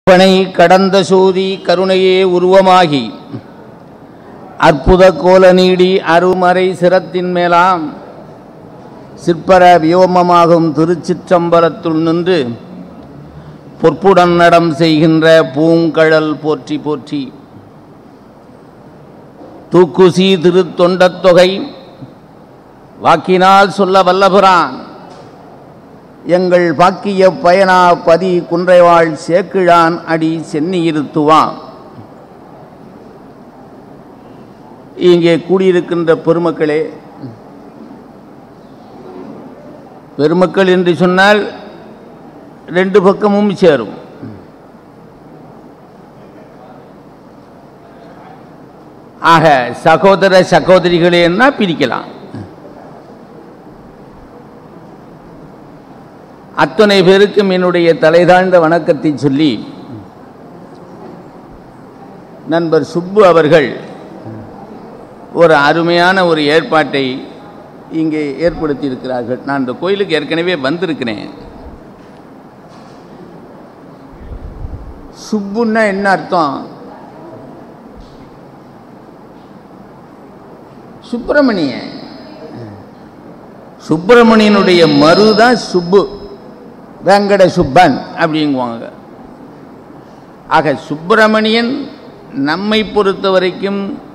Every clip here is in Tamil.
கற்பனை கடந்த சோதி கருணையே உருவமாகி அற்புத கோல நீடி அருமறை சிரத்தின் மேலாம் சிற்பர வியோமமாகும் திருச்சிற்றம்பலத்துள் நின்று பொற்புடன் நடம் செய்கின்ற பூங்கழல் போற்றி போற்றி தூக்குசி திருத்தொண்டத் தொகை வாக்கினால் சொல்ல வல்லபுரான் எங்கள் பாக்கிய பயனா பதி குன்றைவாள் சேக்கிழான் அடி சென்னியிருத்துவான் இங்கே கூடியிருக்கின்ற பெருமக்களே பெருமக்கள் என்று சொன்னால் ரெண்டு பக்கமும் சேரும் ஆக சகோதர சகோதரிகளேன்னா பிரிக்கலாம் அத்தனை பேருக்கும் என்னுடைய தலைதாழ்ந்த வணக்கத்தை சொல்லி நண்பர் சுப்பு அவர்கள் ஒரு அருமையான ஒரு ஏற்பாட்டை இங்கே ஏற்படுத்தி இருக்கிறார்கள் நான் இந்த கோயிலுக்கு ஏற்கனவே வந்திருக்கிறேன் சுப்புன்னா என்ன அர்த்தம் சுப்பிரமணியன் சுப்பிரமணியனுடைய மருதான் சுப்பு வெங்கட சுப்பன் அப்படிங்குவாங்க ஆக சுப்பிரமணியன் நம்மை பொறுத்த வரைக்கும்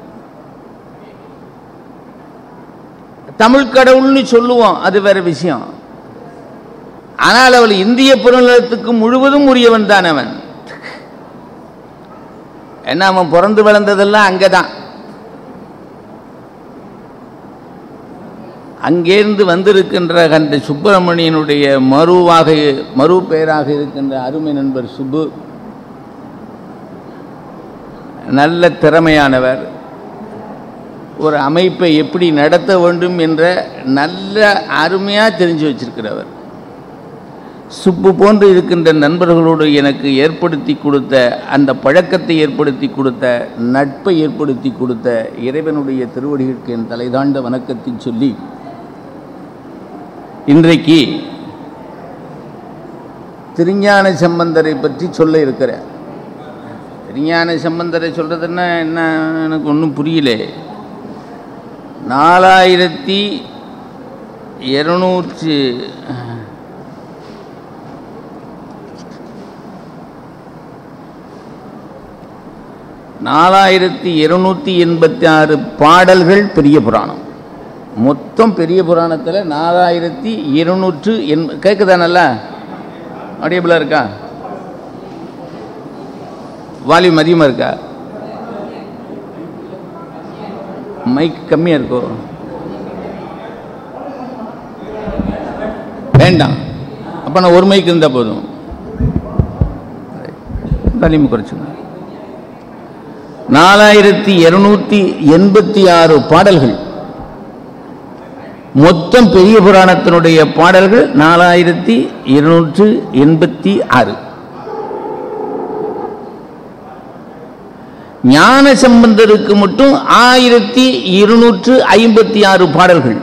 தமிழ் கடவுள்னு சொல்லுவோம் அது வேற விஷயம் ஆனால் அவள் இந்திய பெருநிலத்துக்கு முழுவதும் உரியவன் தான் அவன் ஏன்னா அவன் பிறந்து வளர்ந்ததெல்லாம் அங்கதான் அங்கேருந்து வந்திருக்கின்ற அந்த சுப்பிரமணியனுடைய மருவாக மறு பெயராக இருக்கின்ற அருமை நண்பர் சுப்பு நல்ல திறமையானவர் ஒரு அமைப்பை எப்படி நடத்த வேண்டும் என்ற நல்ல அருமையாக தெரிஞ்சு வச்சிருக்கிறவர் சுப்பு போன்று இருக்கின்ற நண்பர்களோடு எனக்கு ஏற்படுத்தி கொடுத்த அந்த பழக்கத்தை ஏற்படுத்தி கொடுத்த நட்பை ஏற்படுத்தி கொடுத்த இறைவனுடைய திருவடிகளுக்கு என் தலைதாண்ட வணக்கத்தை சொல்லி இன்றைக்கு திருஞான சம்பந்தரை பற்றி சொல்ல இருக்கிறேன் திருஞான சம்பந்தரை சொல்றதுன்னா என்ன எனக்கு ஒன்றும் புரியல நாலாயிரத்தி இருநூற்றி நாலாயிரத்தி இருநூற்றி எண்பத்தி ஆறு பாடல்கள் பெரிய புராணம் மொத்தம் பெரிய புராணத்தில் நாலாயிரத்தி இருநூற்று எண் கேட்குதா நல்லா அடியபிளாக இருக்கா வால்யூம் அதிகமாக இருக்கா மைக் கம்மியாக இருக்கோ வேண்டாம் அப்போ நான் ஒரு மைக் இருந்தால் போதும் வால்யூம் குறைச்சுங்க நாலாயிரத்தி இருநூற்றி எண்பத்தி ஆறு பாடல்கள் மொத்தம் பெரிய புராணத்தினுடைய பாடல்கள் நாலாயிரத்தி இருநூற்று எண்பத்தி ஆறு ஞான சம்பந்தருக்கு மட்டும் ஆயிரத்தி இருநூற்று ஐம்பத்தி ஆறு பாடல்கள்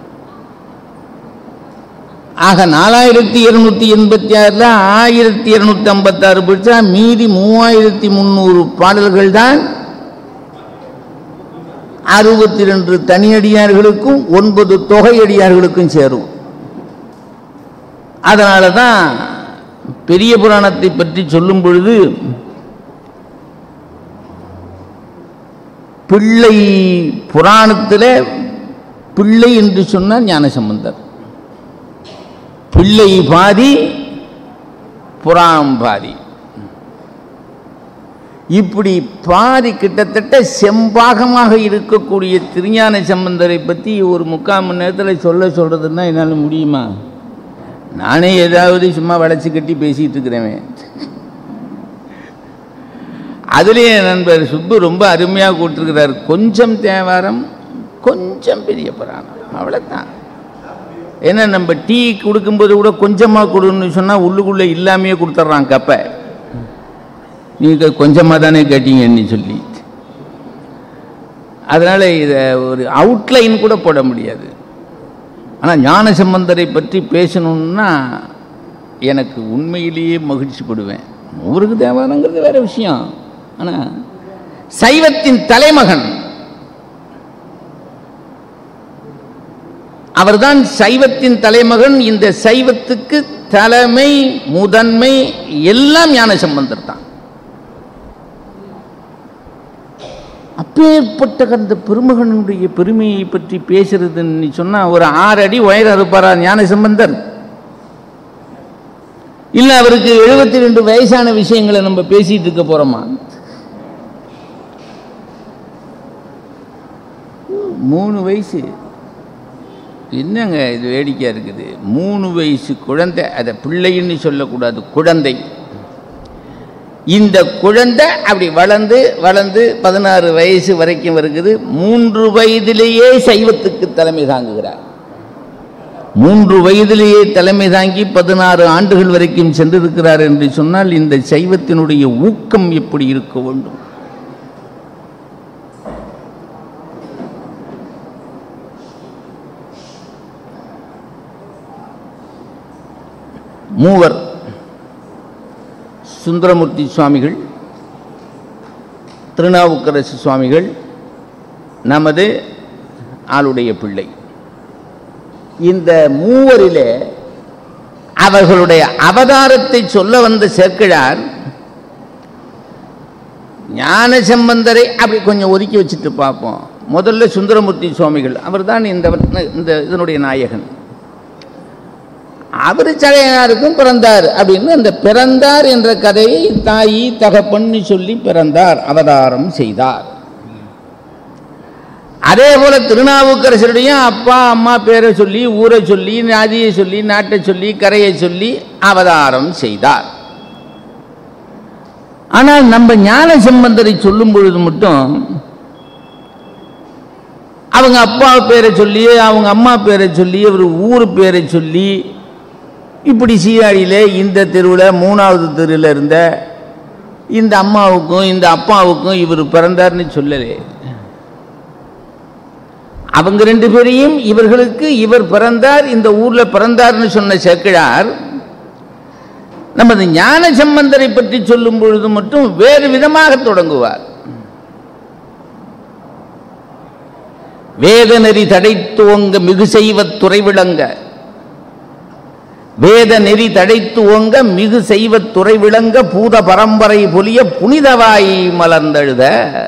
ஆக நாலாயிரத்தி இருநூத்தி எண்பத்தி ஆறுல ஆயிரத்தி இருநூத்தி ஐம்பத்தி ஆறு பிடிச்சா மீதி மூவாயிரத்தி முந்நூறு பாடல்கள் தான் அறுபத்தி ரெண்டு தனியடியார்களுக்கும் ஒன்பது தொகையடியார்களுக்கும் சேரும் அதனால தான் பெரிய புராணத்தை பற்றி சொல்லும் பொழுது பிள்ளை புராணத்தில் பிள்ளை என்று சொன்னார் ஞானசம்பந்தர் பிள்ளை பாதி புறாம் பாதி இப்படி பாதி கிட்டத்தட்ட செம்பாகமாக இருக்கக்கூடிய திருஞான சம்பந்தரை பற்றி ஒரு முக்கால் மணி நேரத்தில் சொல்ல சொல்கிறதுன்னா என்னால் முடியுமா நானே ஏதாவது சும்மா வளைச்சி கட்டி பேசிகிட்டு இருக்கிறேன் அதுலேயே நண்பர் சுப்பு ரொம்ப அருமையாக கூட்டிருக்கிறார் கொஞ்சம் தேவாரம் கொஞ்சம் பெரிய புராணம் அவ்வளோதான் ஏன்னா நம்ம டீ கொடுக்கும்போது கூட கொஞ்சமாக கொடுன்னு சொன்னால் உள்ளுக்குள்ளே இல்லாமையே கொடுத்துட்றான் கப்பை நீங்கள் கொஞ்சமாக தானே கேட்டீங்கன்னு சொல்லி அதனால் இதை ஒரு அவுட்லைன் கூட போட முடியாது ஆனால் ஞான சம்பந்தரை பற்றி பேசணுன்னா எனக்கு உண்மையிலேயே மகிழ்ச்சி படுவேன் மூவருக்கு தேவாரங்கிறது வேற விஷயம் ஆனால் சைவத்தின் தலைமகன் அவர்தான் சைவத்தின் தலைமகன் இந்த சைவத்துக்கு தலைமை முதன்மை எல்லாம் ஞான சம்பந்தர் தான் அப்பேற்பட்ட அந்த பெருமகனுடைய பெருமையை பற்றி பேசுறதுன்னு சொன்னா ஒரு ஆறு அடி உயரம் இருப்பாரா ஞான சம்பந்தர் இல்ல அவருக்கு எழுபத்தி ரெண்டு வயசான விஷயங்களை நம்ம பேசிட்டு இருக்க போறோமா மூணு வயசு என்னங்க இது வேடிக்கையா இருக்குது மூணு வயசு குழந்தை அதை பிள்ளைன்னு சொல்லக்கூடாது குழந்தை இந்த குழந்தை அப்படி வளர்ந்து வளர்ந்து பதினாறு வயசு வரைக்கும் இருக்குது மூன்று வயதிலேயே சைவத்துக்கு தலைமை தாங்குகிறார் மூன்று வயதிலேயே தலைமை தாங்கி பதினாறு ஆண்டுகள் வரைக்கும் சென்றிருக்கிறார் என்று சொன்னால் இந்த சைவத்தினுடைய ஊக்கம் எப்படி இருக்க வேண்டும் மூவர் சுந்தரமூர்த்தி சுவாமிகள் திருநாவுக்கரசு சுவாமிகள் நமது ஆளுடைய பிள்ளை இந்த மூவரிலே அவர்களுடைய அவதாரத்தை சொல்ல வந்த சேர்க்கிறார் ஞான சம்பந்தரை அப்படி கொஞ்சம் ஒதுக்கி வச்சுட்டு பார்ப்போம் முதல்ல சுந்தரமூர்த்தி சுவாமிகள் அவர்தான் இந்த இந்த இதனுடைய நாயகன் அவர் சடையனாருக்கும் பிறந்தார் அப்படின்னு அந்த பிறந்தார் என்ற கதையை தாயி தகப்பன்னு சொல்லி பிறந்தார் அவதாரம் செய்தார் அதே போல திருநாவுக்கரசருடைய அப்பா அம்மா பேரை சொல்லி ஊரை சொல்லி நாதியை சொல்லி நாட்டை சொல்லி கரையை சொல்லி அவதாரம் செய்தார் ஆனால் நம்ம ஞான சம்பந்தரை சொல்லும் பொழுது மட்டும் அவங்க அப்பா பேரை சொல்லி அவங்க அம்மா பேரை சொல்லி அவர் ஊர் பேரை சொல்லி இப்படி சீராடியில் இந்த தெருவில் மூணாவது தெருவில் இருந்த இந்த அம்மாவுக்கும் இந்த அப்பாவுக்கும் இவர் பிறந்தார்னு சொல்லலே அவங்க ரெண்டு பேரையும் இவர்களுக்கு இவர் பிறந்தார் இந்த ஊர்ல பிறந்தார்னு சொன்ன சேக்கிழார் நமது ஞான சம்பந்தரை பற்றி சொல்லும் பொழுது மட்டும் வேறு விதமாக தொடங்குவார் வேத நெறி தடைத்துவங்க மிகு செய்வ துறை விளங்க வேத நெறி தடைத்து ஓங்க மிகு செய்வ துறை விளங்க பூத பரம்பரை பொலிய புனிதவாய் மலர்ந்தழுத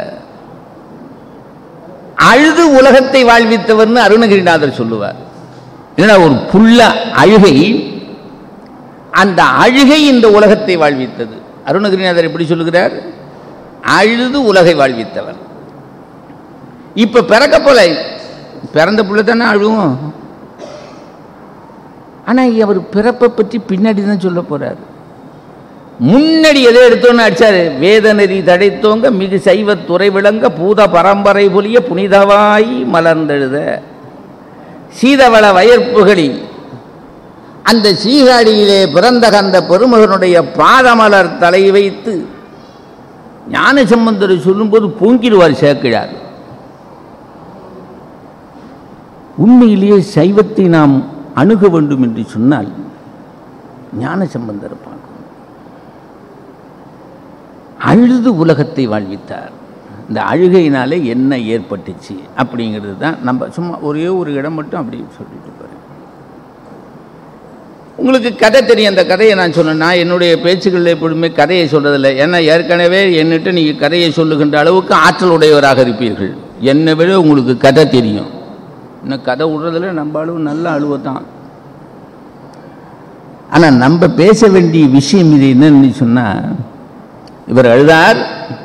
அழுது உலகத்தை வாழ்வித்தவர்னு அருணகிரிநாதர் சொல்லுவார் ஏன்னா ஒரு புள்ள அழுகை அந்த அழுகை இந்த உலகத்தை வாழ்வித்தது அருணகிரிநாதர் எப்படி சொல்லுகிறார் அழுது உலகை வாழ்வித்தவர் இப்ப பிறக்க போல பிறந்த புள்ள தானே அழுவும் ஆனா அவர் பிறப்பை பற்றி பின்னாடி தான் சொல்ல போறாரு முன்னாடி எதை எடுத்தோன்னு அடிச்சாரு வேதநெறி தடைத்தோங்க மிகு சைவ துறை விளங்க பூத பரம்பரை பொலிய புனிதவாய் மலர்ந்தெழுத சீதவள வயற்புகளில் அந்த சீகாடியிலே பிறந்த கந்த பெருமகனுடைய பாதமலர் தலை வைத்து ஞான சம்பந்தரை சொல்லும்போது பொங்கிடுவார் சேர்க்கிறார் உண்மையிலேயே சைவத்தை நாம் அணுக வேண்டும் என்று சொன்னால் ஞான சம்பந்தர் பார்க்கணும் அழுது உலகத்தை வாழ்வித்தார் இந்த அழுகையினாலே என்ன ஏற்பட்டுச்சு அப்படிங்கிறது தான் நம்ம சும்மா ஒரே ஒரு இடம் மட்டும் அப்படி சொல்லிட்டு போகிறேன் உங்களுக்கு கதை தெரியும் அந்த கதையை நான் சொன்னேன் நான் என்னுடைய பேச்சுகளில் எப்பொழுதுமே கதையை சொல்றதில்லை ஏன்னா ஏற்கனவே என்னட்டு நீங்கள் கதையை சொல்லுகின்ற அளவுக்கு ஆற்றல் உடையவராக இருப்பீர்கள் என்னை விட உங்களுக்கு கதை தெரியும் இன்னும் கதை விடுறதுல நம்ம அளவு நல்ல அழுவத்தான் ஆனால் நம்ம பேச வேண்டிய விஷயம் இது என்னன்னு சொன்னால் இவர் அழுதார்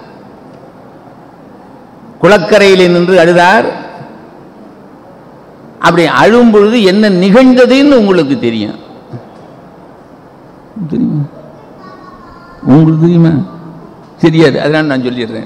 குளக்கரையில் நின்று அழுதார் அப்படி அழும் பொழுது என்ன நிகழ்ந்ததுன்னு உங்களுக்கு தெரியும் தெரியுமா உங்களுக்கு தெரியுமா தெரியாது அதனால நான் சொல்லிடுறேன்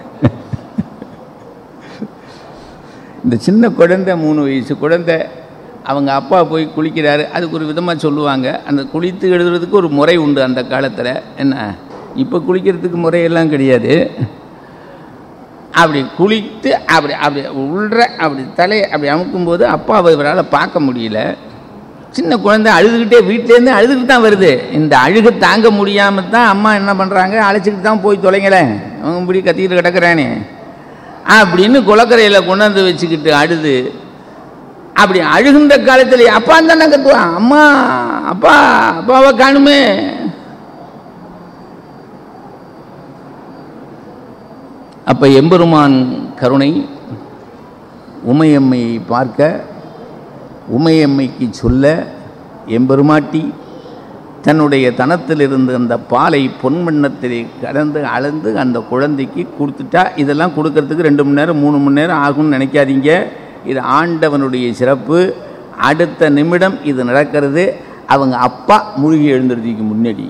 இந்த சின்ன குழந்தை மூணு வயசு குழந்தை அவங்க அப்பா போய் குளிக்கிறாரு அதுக்கு ஒரு விதமாக சொல்லுவாங்க அந்த குளித்து எழுதுறதுக்கு ஒரு முறை உண்டு அந்த காலத்தில் என்ன இப்போ குளிக்கிறதுக்கு முறையெல்லாம் கிடையாது அப்படி குளித்து அப்படி அப்படி உள்ற அப்படி தலையை அப்படி அமுக்கும்போது அப்பாவை இவரால் பார்க்க முடியல சின்ன குழந்தை அழுதுகிட்டே வீட்டிலேருந்து அழுதுகிட்டு தான் வருது இந்த அழுக தாங்க முடியாமல் தான் அம்மா என்ன பண்ணுறாங்க அழைச்சிக்கிட்டு தான் போய் தொலைங்களேன் அவன் இப்படி கத்திக்கிட்டு கிடக்குறானே அப்படின்னு குளக்கரையில் கொண்டாந்து வச்சுக்கிட்டு அழுது அப்படி அழுகின்ற காலத்தில் அப்பா தானே கத்துவான் அம்மா அப்பா அப்பாவை காணுமே அப்ப எம்பெருமான் கருணை உமையம்மையை பார்க்க உமையம்மைக்கு சொல்ல எம்பெருமாட்டி தன்னுடைய தனத்தில் இருந்த அந்த பாலை பொன்வண்ணத்திலே கலந்து அளந்து அந்த குழந்தைக்கு கொடுத்துட்டா இதெல்லாம் கொடுக்கறதுக்கு ரெண்டு மணி நேரம் மூணு மணி நேரம் ஆகும்னு நினைக்காதீங்க இது ஆண்டவனுடைய சிறப்பு அடுத்த நிமிடம் இது நடக்கிறது அவங்க அப்பா மூழ்கி எழுந்துறதுக்கு முன்னாடி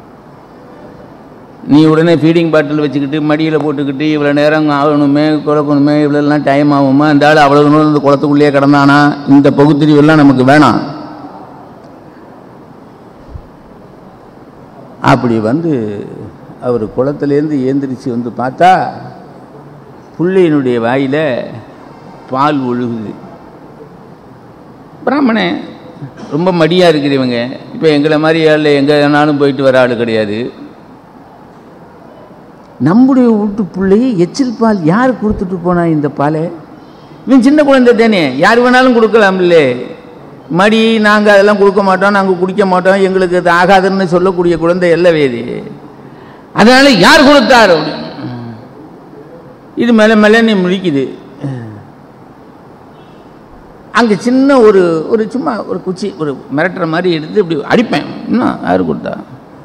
நீ உடனே ஃபீடிங் பாட்டில் வச்சுக்கிட்டு மடியில் போட்டுக்கிட்டு இவ்வளோ நேரம் ஆகணுமே குழக்கணுமே இவ்வளோலாம் டைம் ஆகுமா இந்த ஆள் அவ்வளோ தூரம் இந்த குளத்துக்குள்ளேயே கிடந்தானா இந்த பகுத்தறிவெல்லாம் நமக்கு வேணாம் அப்படி வந்து அவர் குளத்துலேருந்து ஏந்திரிச்சு வந்து பார்த்தா புள்ளையினுடைய வாயில் பால் ஒழுகுது பிராமணன் ரொம்ப மடியாக இருக்கிறவங்க இப்போ எங்களை மாதிரி ஆள் எங்கே வேணாலும் போயிட்டு வர ஆள் கிடையாது நம்முடைய வீட்டு பிள்ளையை எச்சில் பால் யார் கொடுத்துட்டு போனா இந்த பாலை இவன் சின்ன குழந்தை தானே யார் வேணாலும் கொடுக்கலாம்ல மடி நாங்கள் அதெல்லாம் கொடுக்க மாட்டோம் நாங்கள் குடிக்க மாட்டோம் எங்களுக்கு அது ஆகாதுன்னு சொல்லக்கூடிய குழந்தை அல்லவே இது அதனால யார் கொடுத்தார் அப்படின்னு. இது மேலே மேலே நீ முழிக்குது அங்கே சின்ன ஒரு ஒரு சும்மா ஒரு குச்சி ஒரு மிரட்டுற மாதிரி எடுத்து இப்படி அடிப்பேன் இன்னும் யார் கொடுத்தா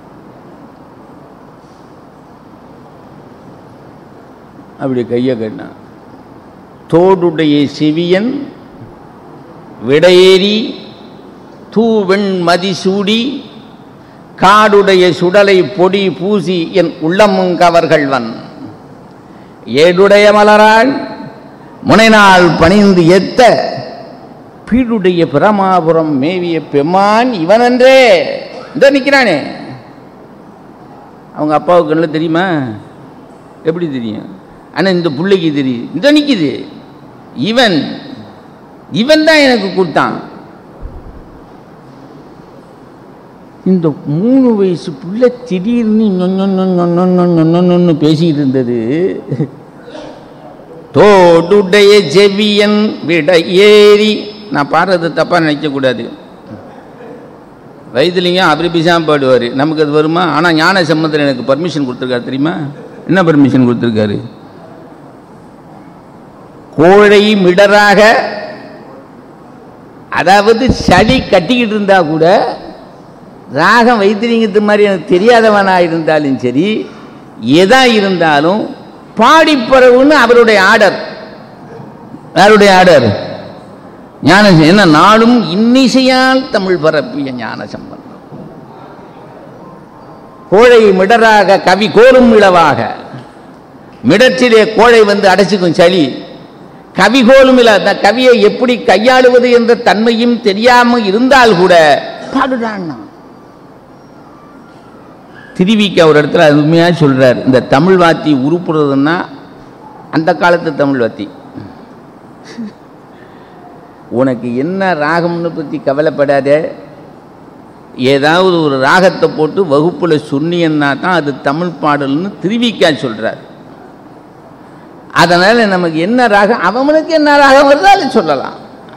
அப்படி கையை கட்டினான் தோடுடைய செவியன் விடையேறி தூவெண் மதிசூடி காடுடைய சுடலை பொடி பூசி என் உள்ளமும் கவர்கள்வன் ஏடுடைய மலராள் முனைநாள் பணிந்து எத்த பீடுடைய பிரமாபுரம் மேவிய பெம்மான் இவனன்றே இந்த நிற்கிறானே அவங்க அப்பாவுக்கு நல்லா தெரியுமா எப்படி தெரியும் ஆனால் இந்த பிள்ளைக்கு தெரியுது இந்த நிற்கிது இவன் இவன் தான் எனக்கு கொடுத்தான் இந்த மூணு வயசு புள்ள திடீர்னு நொன்னு பேசிக்கிட்டு இருந்தது தோடுடைய செவியன் விட ஏறி நான் பாடுறது தப்பாக நினைக்கக்கூடாது வைத்திலிங்கம் அப்படி பிசாம பாடுவார் நமக்கு அது வருமா ஆனால் ஞான சம்பந்தர் எனக்கு பர்மிஷன் கொடுத்துருக்காரு தெரியுமா என்ன பர்மிஷன் கொடுத்துருக்காரு கோழை மிடராக அதாவது சளி கட்டிக்கிட்டு இருந்தா கூட ராகம் வைத்திலிங்கத்து மாதிரி எனக்கு தெரியாதவனாக இருந்தாலும் சரி எதா இருந்தாலும் பாடிப்பறவுன்னு அவருடைய ஆர்டர் யாருடைய ஆர்டர் ஞான என்ன நாளும் இன்னிசையால் தமிழ் பரப்பிய ஞான சம்பந்தம் கோழை மிடராக கவி கோரும் இளவாக மிடற்றிலே கோழை வந்து அடைச்சிக்கும் சளி கவிகோலும் இல்ல அந்த கவியை எப்படி கையாளுவது என்ற தன்மையும் தெரியாம இருந்தால் கூட பாடுறான் திருவிக்க ஒரு இடத்துல அருமையா சொல்றார் இந்த தமிழ் வாத்தி உருப்புறதுன்னா அந்த காலத்து தமிழ் வாத்தி உனக்கு என்ன ராகம்னு பற்றி கவலைப்படாத ஏதாவது ஒரு ராகத்தை போட்டு வகுப்பில் சொன்னியன்னா தான் அது தமிழ் பாடல்னு திருவிக்கா சொல்றார் அதனால் நமக்கு என்ன ராகம் அவனுக்கு என்ன ராகம் வருதோ அதை சொல்லலாம்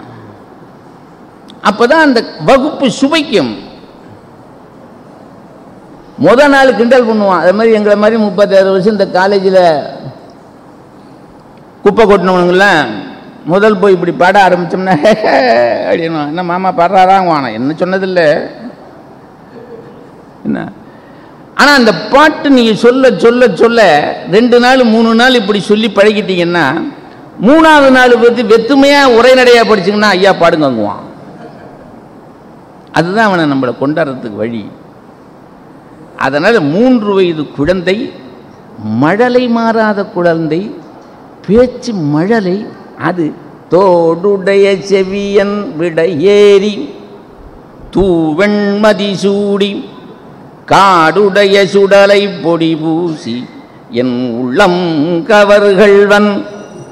அப்பதான் அந்த வகுப்பு சுவைக்கும் முத நாள் கிண்டல் பண்ணுவான் அது மாதிரி எங்களை மாதிரி முப்பத்தாறு வருஷம் இந்த காலேஜில் குப்பை கொட்டினவனுங்களாம் முதல் போய் இப்படி பாட ஆரம்பிச்சோம்னா அப்படின்னு என்ன மாமா பாடுறாராங்குவானா என்ன சொன்னதில்லை என்ன ஆனால் அந்த பாட்டு நீங்கள் சொல்ல சொல்ல சொல்ல ரெண்டு நாள் மூணு நாள் இப்படி சொல்லி பழகிட்டீங்கன்னா மூணாவது நாள் பற்றி வெத்துமையாக உரைநடையாக படிச்சிங்கன்னா ஐயா பாடுங்கங்குவான் அதுதான் அவனை நம்மளை கொண்டாடுறதுக்கு வழி அதனால் மூன்று வயது குழந்தை மழலை மாறாத குழந்தை பேச்சு மழலை அது தோடுடைய செவியன் விட ஏறி தூவெண்மதி சூடி காடுடைய சுடலை பொடி பூசி என் உள்ளம் கவர்கள்வன்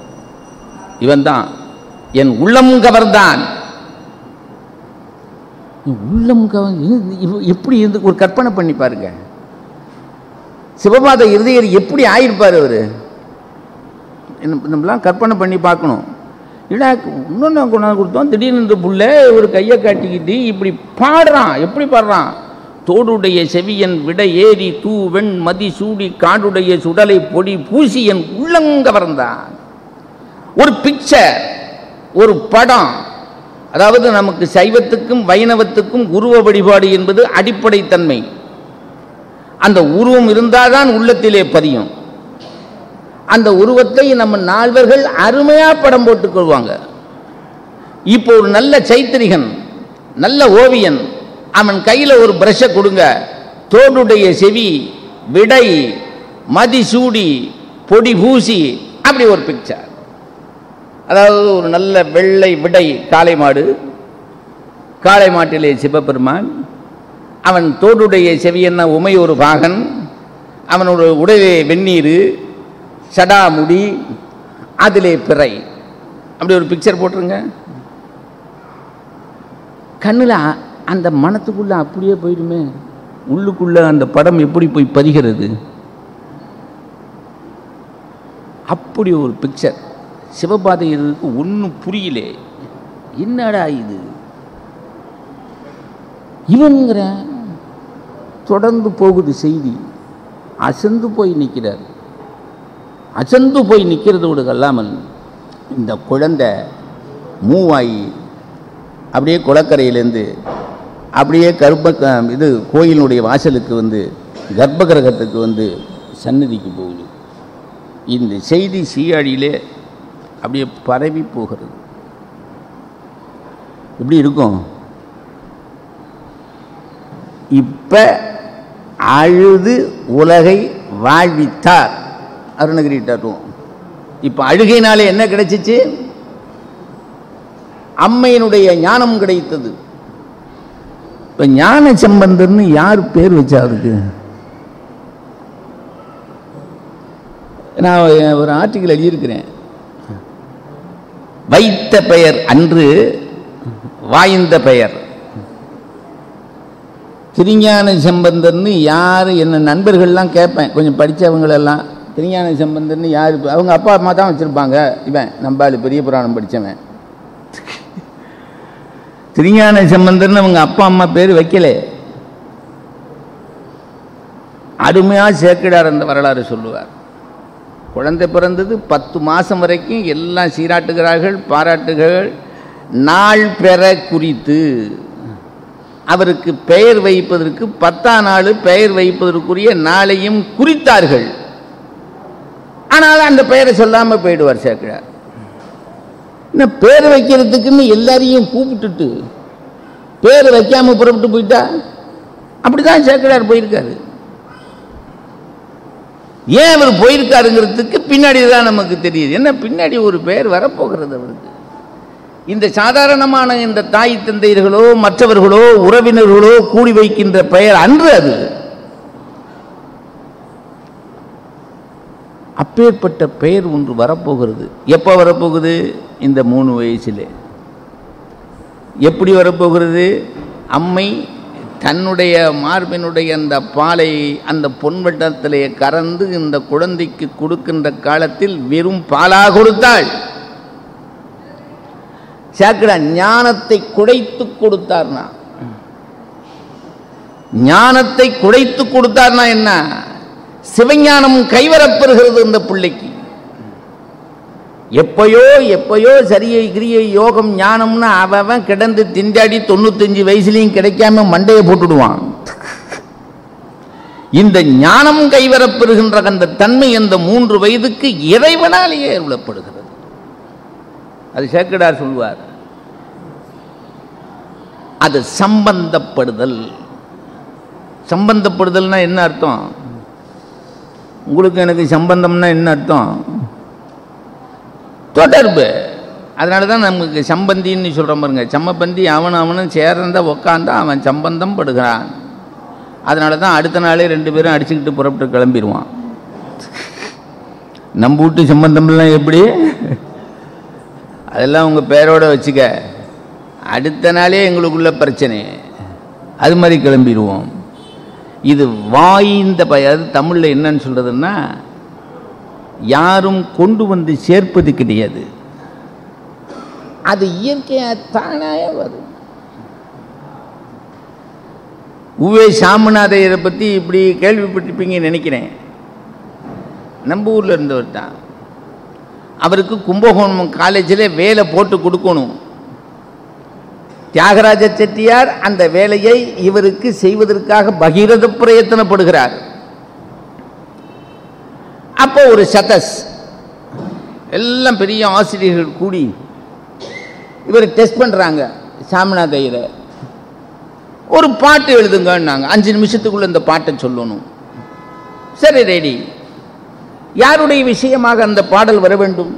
இவன்தான் என் உள்ளம் கவர்தான் உள்ளம் கவ- இது- இவ- எப்படி இருந்து ஒரு கற்பனை பண்ணி பாருங்க சிவபாத இருதயர் எப்படி ஆயிருப்பார் அவர் நம்மளாம் கற்பனை பண்ணி பார்க்கணும் இல்லை இன்னொன்று கொண்டாந்து கொடுத்தோம் திடீர்னு இந்த புள்ள ஒரு கையை காட்டிக்கிட்டு இப்படி பாடுறான் எப்படி பாடுறான் தோடுடைய செவியன் விட ஏறி தூ வெண் மதி சூடி காடுடைய சுடலை பொடி பூசி என் உள்ளங்கவர்ந்தான் ஒரு பிக்சர் ஒரு படம் அதாவது நமக்கு சைவத்துக்கும் வைணவத்துக்கும் உருவ வழிபாடு என்பது அடிப்படை தன்மை அந்த உருவம் இருந்தாதான் உள்ளத்திலே பதியும் அந்த உருவத்தை நம்ம நால்வர்கள் அருமையா படம் போட்டுக் கொள்வாங்க இப்போ ஒரு நல்ல சைத்திரிகன் நல்ல ஓவியன் அவன் கையில ஒரு பிரஷை கொடுங்க தோடுடைய செவி விடை மதிசூடி பொடி பூசி அப்படி ஒரு பிக்சர் அதாவது ஒரு நல்ல வெள்ளை விடை காளை மாடு காளை மாட்டிலே சிவபெருமான் அவன் தோடுடைய செவியன்ன உமை ஒரு பாகன் அவனோட உடலே வெந்நீர் சடாமுடி அதிலே பிறை அப்படி ஒரு பிக்சர் போட்டுருங்க கண்ணில் அந்த மனத்துக்குள்ள அப்படியே போயிடுமே உள்ளுக்குள்ள அந்த படம் எப்படி போய் பதிகிறது அப்படி ஒரு பிக்சர் சிவபாதையருக்கு ஒன்றும் புரியலே என்னடா இது இவங்கிற தொடர்ந்து போகுது செய்தி அசந்து போய் நிற்கிறார் அசந்து போய் நிற்கிறதோடு அல்லாமல் இந்த குழந்தை மூவாயி அப்படியே குளக்கரையிலேருந்து அப்படியே கர்ப்ப க- இது கோயிலினுடைய வாசலுக்கு வந்து கர்ப்ப கிரகத்துக்கு வந்து சந்நிதிக்கு போகுது இந்த செய்தி சீயாழியிலே அப்படியே பரவி போகிறது எப்படி இருக்கும் இப்ப அழுது உலகை வாழ்வித்தார் அருணகிரி தத்துவம் இப்ப அழுகையினாலே என்ன கிடைச்சிச்சு அம்மையினுடைய ஞானம் கிடைத்தது இப்ப ஞான சம்பந்தர்னு யார் பேர் வச்சா அவருக்கு நான் ஒரு ஆர்டிக்கல் எழுதியிருக்கிறேன் வைத்த பெயர் அன்று வாய்ந்த பெயர் திருஞான சம்பந்தர்னு யார் என்ன நண்பர்கள்லாம் கேட்பேன் கொஞ்சம் படித்தவங்களெல்லாம் திருஞான சம்பந்தர்னு யார் அவங்க அப்பா அம்மா தான் வச்சுருப்பாங்க இவன் நம்பாளு பெரிய புராணம் படித்தவன் திருஞான சம்பந்தர்னு அவங்க அப்பா அம்மா பேர் வைக்கல அருமையாக சேக்கிடார் அந்த வரலாறு சொல்லுவார் குழந்தை பிறந்தது பத்து மாதம் வரைக்கும் எல்லாம் சீராட்டுகிறார்கள் பாராட்டுகிறார்கள் நாள் பெற குறித்து அவருக்கு பெயர் வைப்பதற்கு பத்தாம் நாள் பெயர் வைப்பதற்குரிய நாளையும் குறித்தார்கள் ஆனால் அந்த பெயரை சொல்லாம போயிடுவார் சேக்கிழார் இன்னும் பேர் வைக்கிறதுக்குன்னு எல்லாரையும் கூப்பிட்டுட்டு பேர் வைக்காம புறப்பட்டு போயிட்டா அப்படிதான் சேக்கிழார் போயிருக்காரு ஏன் அவர் போயிருக்காருங்கிறதுக்கு பின்னாடி தான் நமக்கு தெரியுது என்ன பின்னாடி ஒரு பெயர் வரப்போகிறது அவருக்கு இந்த சாதாரணமான இந்த தாய் தந்தையர்களோ மற்றவர்களோ உறவினர்களோ கூடி வைக்கின்ற பெயர் அன்று அது அப்பேற்பட்ட பெயர் ஒன்று வரப்போகிறது எப்போ வரப்போகுது இந்த மூணு வயசிலே எப்படி வரப்போகிறது அம்மை தன்னுடைய மார்பினுடைய அந்த பாலை அந்த பொன்வட்டத்திலே கறந்து இந்த குழந்தைக்கு கொடுக்கின்ற காலத்தில் வெறும் பாலா கொடுத்தாள் சேக்கடா ஞானத்தை குடைத்து கொடுத்தார்னா ஞானத்தை குடைத்து கொடுத்தார்னா என்ன சிவஞானம் கைவரப்பெறுகிறது இந்த பிள்ளைக்கு எப்பயோ எப்பயோ சரியை கிரியை யோகம் ஞானம்னு அவன் கிடந்து திண்டாடி தொண்ணூத்தஞ்சு வயசுலையும் கிடைக்காம மண்டையை போட்டுடுவான் இந்த ஞானம் கைவரப்பெறுகின்ற அந்த தன்மை அந்த மூன்று வயதுக்கு இறைவனாலேயே அருளப்படுகிறது அது சேக்கடார் சொல்வார் அது சம்பந்தப்படுதல் சம்பந்தப்படுதல்னா என்ன அர்த்தம் உங்களுக்கு எனக்கு சம்பந்தம்னா என்ன அர்த்தம் தொடர்பு அதனால தான் நமக்கு சம்பந்தின்னு சொல்கிறோம் பாருங்க சம்மபந்தி அவன் அவனும் சேர்ந்த உக்காந்தா அவன் சம்பந்தம் படுகிறான் அதனால தான் அடுத்த நாளே ரெண்டு பேரும் அடிச்சுக்கிட்டு புறப்பட்டு கிளம்பிடுவான் நம்ம வீட்டு சம்பந்தம்லாம் எப்படி அதெல்லாம் உங்கள் பேரோட வச்சுக்க அடுத்த நாளே எங்களுக்குள்ள பிரச்சனை அது மாதிரி கிளம்பிடுவோம் இது வாய்ந்த பய அது தமிழில் என்னன்னு சொல்கிறதுன்னா யாரும் கொண்டு வந்து சேர்ப்பது கிடையாது அது இயற்கையாக தானாக வரும் உவே சாமிநாதையரை பற்றி இப்படி கேள்விப்பட்டிருப்பீங்கன்னு நினைக்கிறேன் நம்ம ஊரில் இருந்தவர் தான் அவருக்கு கும்பகோணம் காலேஜில் வேலை போட்டு கொடுக்கணும் தியாகராஜ செட்டியார் அந்த வேலையை இவருக்கு செய்வதற்காக பகிரத பிரயத்தனப்படுகிறார் அப்போ ஒரு சதஸ் எல்லாம் பெரிய ஆசிரியர்கள் கூடி இவர் டெஸ்ட் பண்ணுறாங்க சாமிநாத ஐயரை ஒரு பாட்டு எழுதுங்கன்னாங்க அஞ்சு நிமிஷத்துக்குள்ள இந்த பாட்டை சொல்லணும் சரி ரெடி யாருடைய விஷயமாக அந்த பாடல் வர வேண்டும்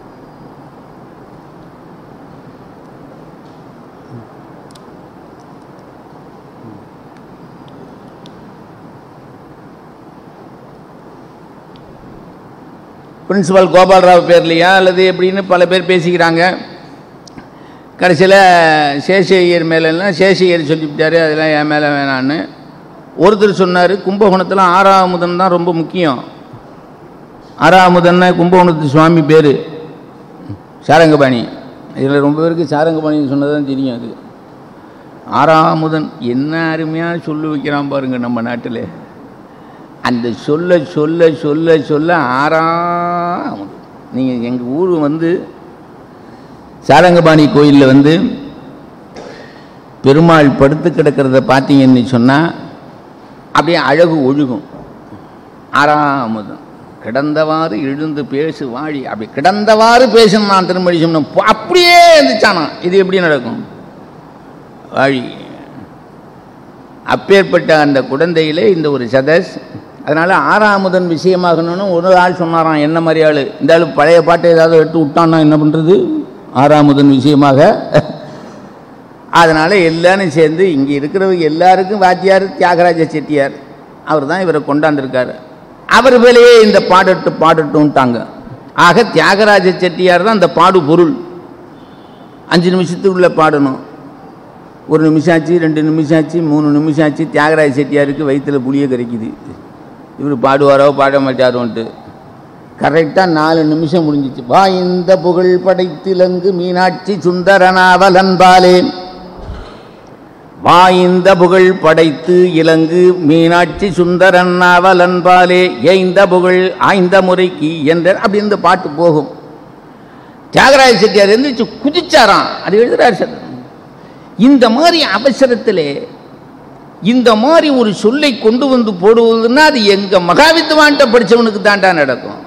பிரின்சிபல் கோபால்ராவ் பேர்லையா அல்லது எப்படின்னு பல பேர் பேசிக்கிறாங்க கடைசியில் சேஷையர் மேலெல்லாம் சேஷையர் சொல்லிவிட்டாரு அதெல்லாம் என் மேலே வேணான்னு ஒருத்தர் சொன்னார் கும்பகோணத்தில் ஆறாமுதன் தான் ரொம்ப முக்கியம் ஆறாமுதன்னா கும்பகோணத்து சுவாமி பேர் சாரங்கபாணி இதில் ரொம்ப பேருக்கு சாரங்கபாணின்னு சொன்னது தான் தெரியும் அது ஆறாமுதன் என்ன அருமையாக சொல்லு வைக்கிறான் பாருங்க நம்ம நாட்டில் அந்த சொல்ல சொல்ல சொல்ல சொல்ல ஆறாமுதன் நீங்கள் எங்கள் ஊர் வந்து சாரங்கபாணி கோயிலில் வந்து பெருமாள் படுத்து கிடக்கிறத பார்த்தீங்கன்னு சொன்னால் அப்படியே அழகு ஒழுகும் ஆறாமுதம் கிடந்தவாறு எழுந்து பேசு வாழி அப்படி கிடந்தவாறு பேசணும் நான் திருமணி சொன்னோம் அப்படியே இருந்துச்சானா இது எப்படி நடக்கும் வாழி அப்பேற்பட்ட அந்த குழந்தையிலே இந்த ஒரு சதஸ் அதனால் ஆறாமுதன் விஷயமாகணும்னு ஒரு ஆள் சொன்னாராம் என்ன மாதிரி ஆள் இந்த ஆள் பழைய பாட்டை ஏதாவது எடுத்து விட்டான்னா என்ன பண்ணுறது ஆறாமுதன் விஷயமாக அதனால் எல்லாரும் சேர்ந்து இங்கே இருக்கிறவங்க எல்லாருக்கும் வாத்தியார் தியாகராஜ செட்டியார் அவர் தான் இவரை கொண்டாந்துருக்காரு அவர் மேலேயே இந்த பாடட்டு பாடட்டும்ட்டாங்க ஆக தியாகராஜ செட்டியார் தான் அந்த பாடு பொருள் அஞ்சு நிமிஷத்துக்குள்ளே பாடணும் ஒரு நிமிஷம் ஆச்சு ரெண்டு நிமிஷம் ஆச்சு மூணு நிமிஷம் ஆச்சு தியாகராஜ செட்டியாருக்கு வயிற்றில் புளிய கரைக்குது இவர் பாடுவாரோ பாட மாட்டாரோன்ட்டு கரெக்டாக நாலு நிமிஷம் முடிஞ்சிச்சு வா இந்த புகழ் படைத்திலங்கு மீனாட்சி சுந்தரனாவலன்பாலே வாய்ந்த புகழ் படைத்து இலங்கு மீனாட்சி சுந்தரன் அவலன்பாலே ஏய்ந்த புகழ் ஆய்ந்த முறைக்கு என்ற அப்படி இந்த பாட்டு போகும் தியாகராஜ செட்டியார் எந்திரிச்சு குதிச்சாராம் அது எழுதுறாரு சார் இந்த மாதிரி அவசரத்திலே இந்த மாதிரி ஒரு சொல்லை கொண்டு வந்து போடுவதுன்னா அது எங்க மகாவித்வான்ட்ட படிச்சவனுக்கு தாண்டா நடக்கும்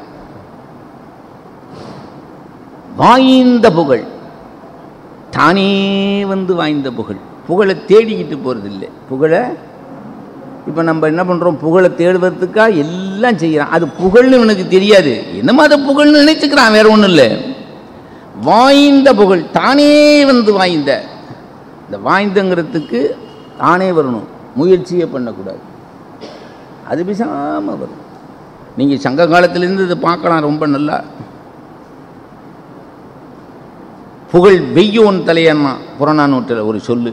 வாய்ந்த புகழ் தானே வந்து வாய்ந்த புகழ் புகழை தேடிக்கிட்டு போகிறதில்லை புகழை இப்போ நம்ம என்ன பண்ணுறோம் புகழை தேடுவதற்காக எல்லாம் செய்கிறான் அது புகழ்னு இவனுக்கு தெரியாது என்னமோ அதை புகழ்னு நினைச்சுக்கிறான் வேற ஒன்றும் இல்லை வாய்ந்த புகழ் தானே வந்து வாய்ந்த இந்த வாய்ந்தங்கிறதுக்கு தானே வரணும் முயற்சியே பண்ணக்கூடாது அது பேசாமல் வரும் நீங்கள் சங்க காலத்திலேருந்து இதை பார்க்கலாம் ரொம்ப நல்லா புகழ் வெய்யோன் தலையன்னா புறநானூற்றில் ஒரு சொல்லு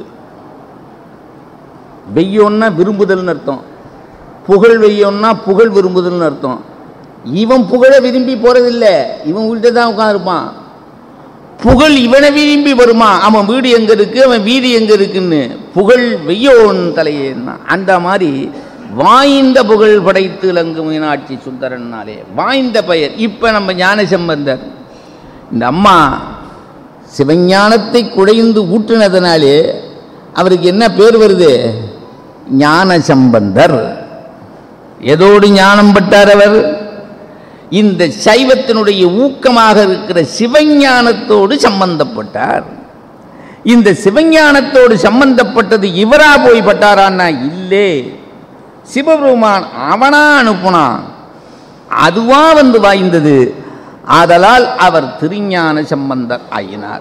வெய்யோன்னா விரும்புதல்னு அர்த்தம் புகழ் வெய்யோன்னா புகழ் விரும்புதல்னு அர்த்தம் இவன் புகழை விரும்பி போகிறதில்ல இவன் வீட்டை தான் உட்காந்துருப்பான் புகழ் இவனை விரும்பி வருமா அவன் வீடு எங்கே இருக்கு அவன் வீதி எங்கே இருக்குன்னு புகழ் வெய்யோன் தலையேன்னா அந்த மாதிரி வாய்ந்த புகழ் படைத்து இலங்கு மீனாட்சி சுந்தரன்னாலே வாய்ந்த பெயர் இப்போ நம்ம ஞான சம்பந்தர் இந்த அம்மா சிவஞானத்தை குடைந்து ஊற்றினதுனாலே அவருக்கு என்ன பேர் வருது ஞான சம்பந்தர் எதோடு ஞானம் பட்டார் அவர் இந்த சைவத்தினுடைய ஊக்கமாக இருக்கிற சிவஞானத்தோடு சம்பந்தப்பட்டார் இந்த சிவஞானத்தோடு சம்பந்தப்பட்டது இவரா போய் பட்டாரான்னா இல்லே சிவபெருமான் அவனா அனுப்புனான் அதுவா வந்து வாய்ந்தது ஆதலால் அவர் திருஞான சம்பந்தர் ஆயினார்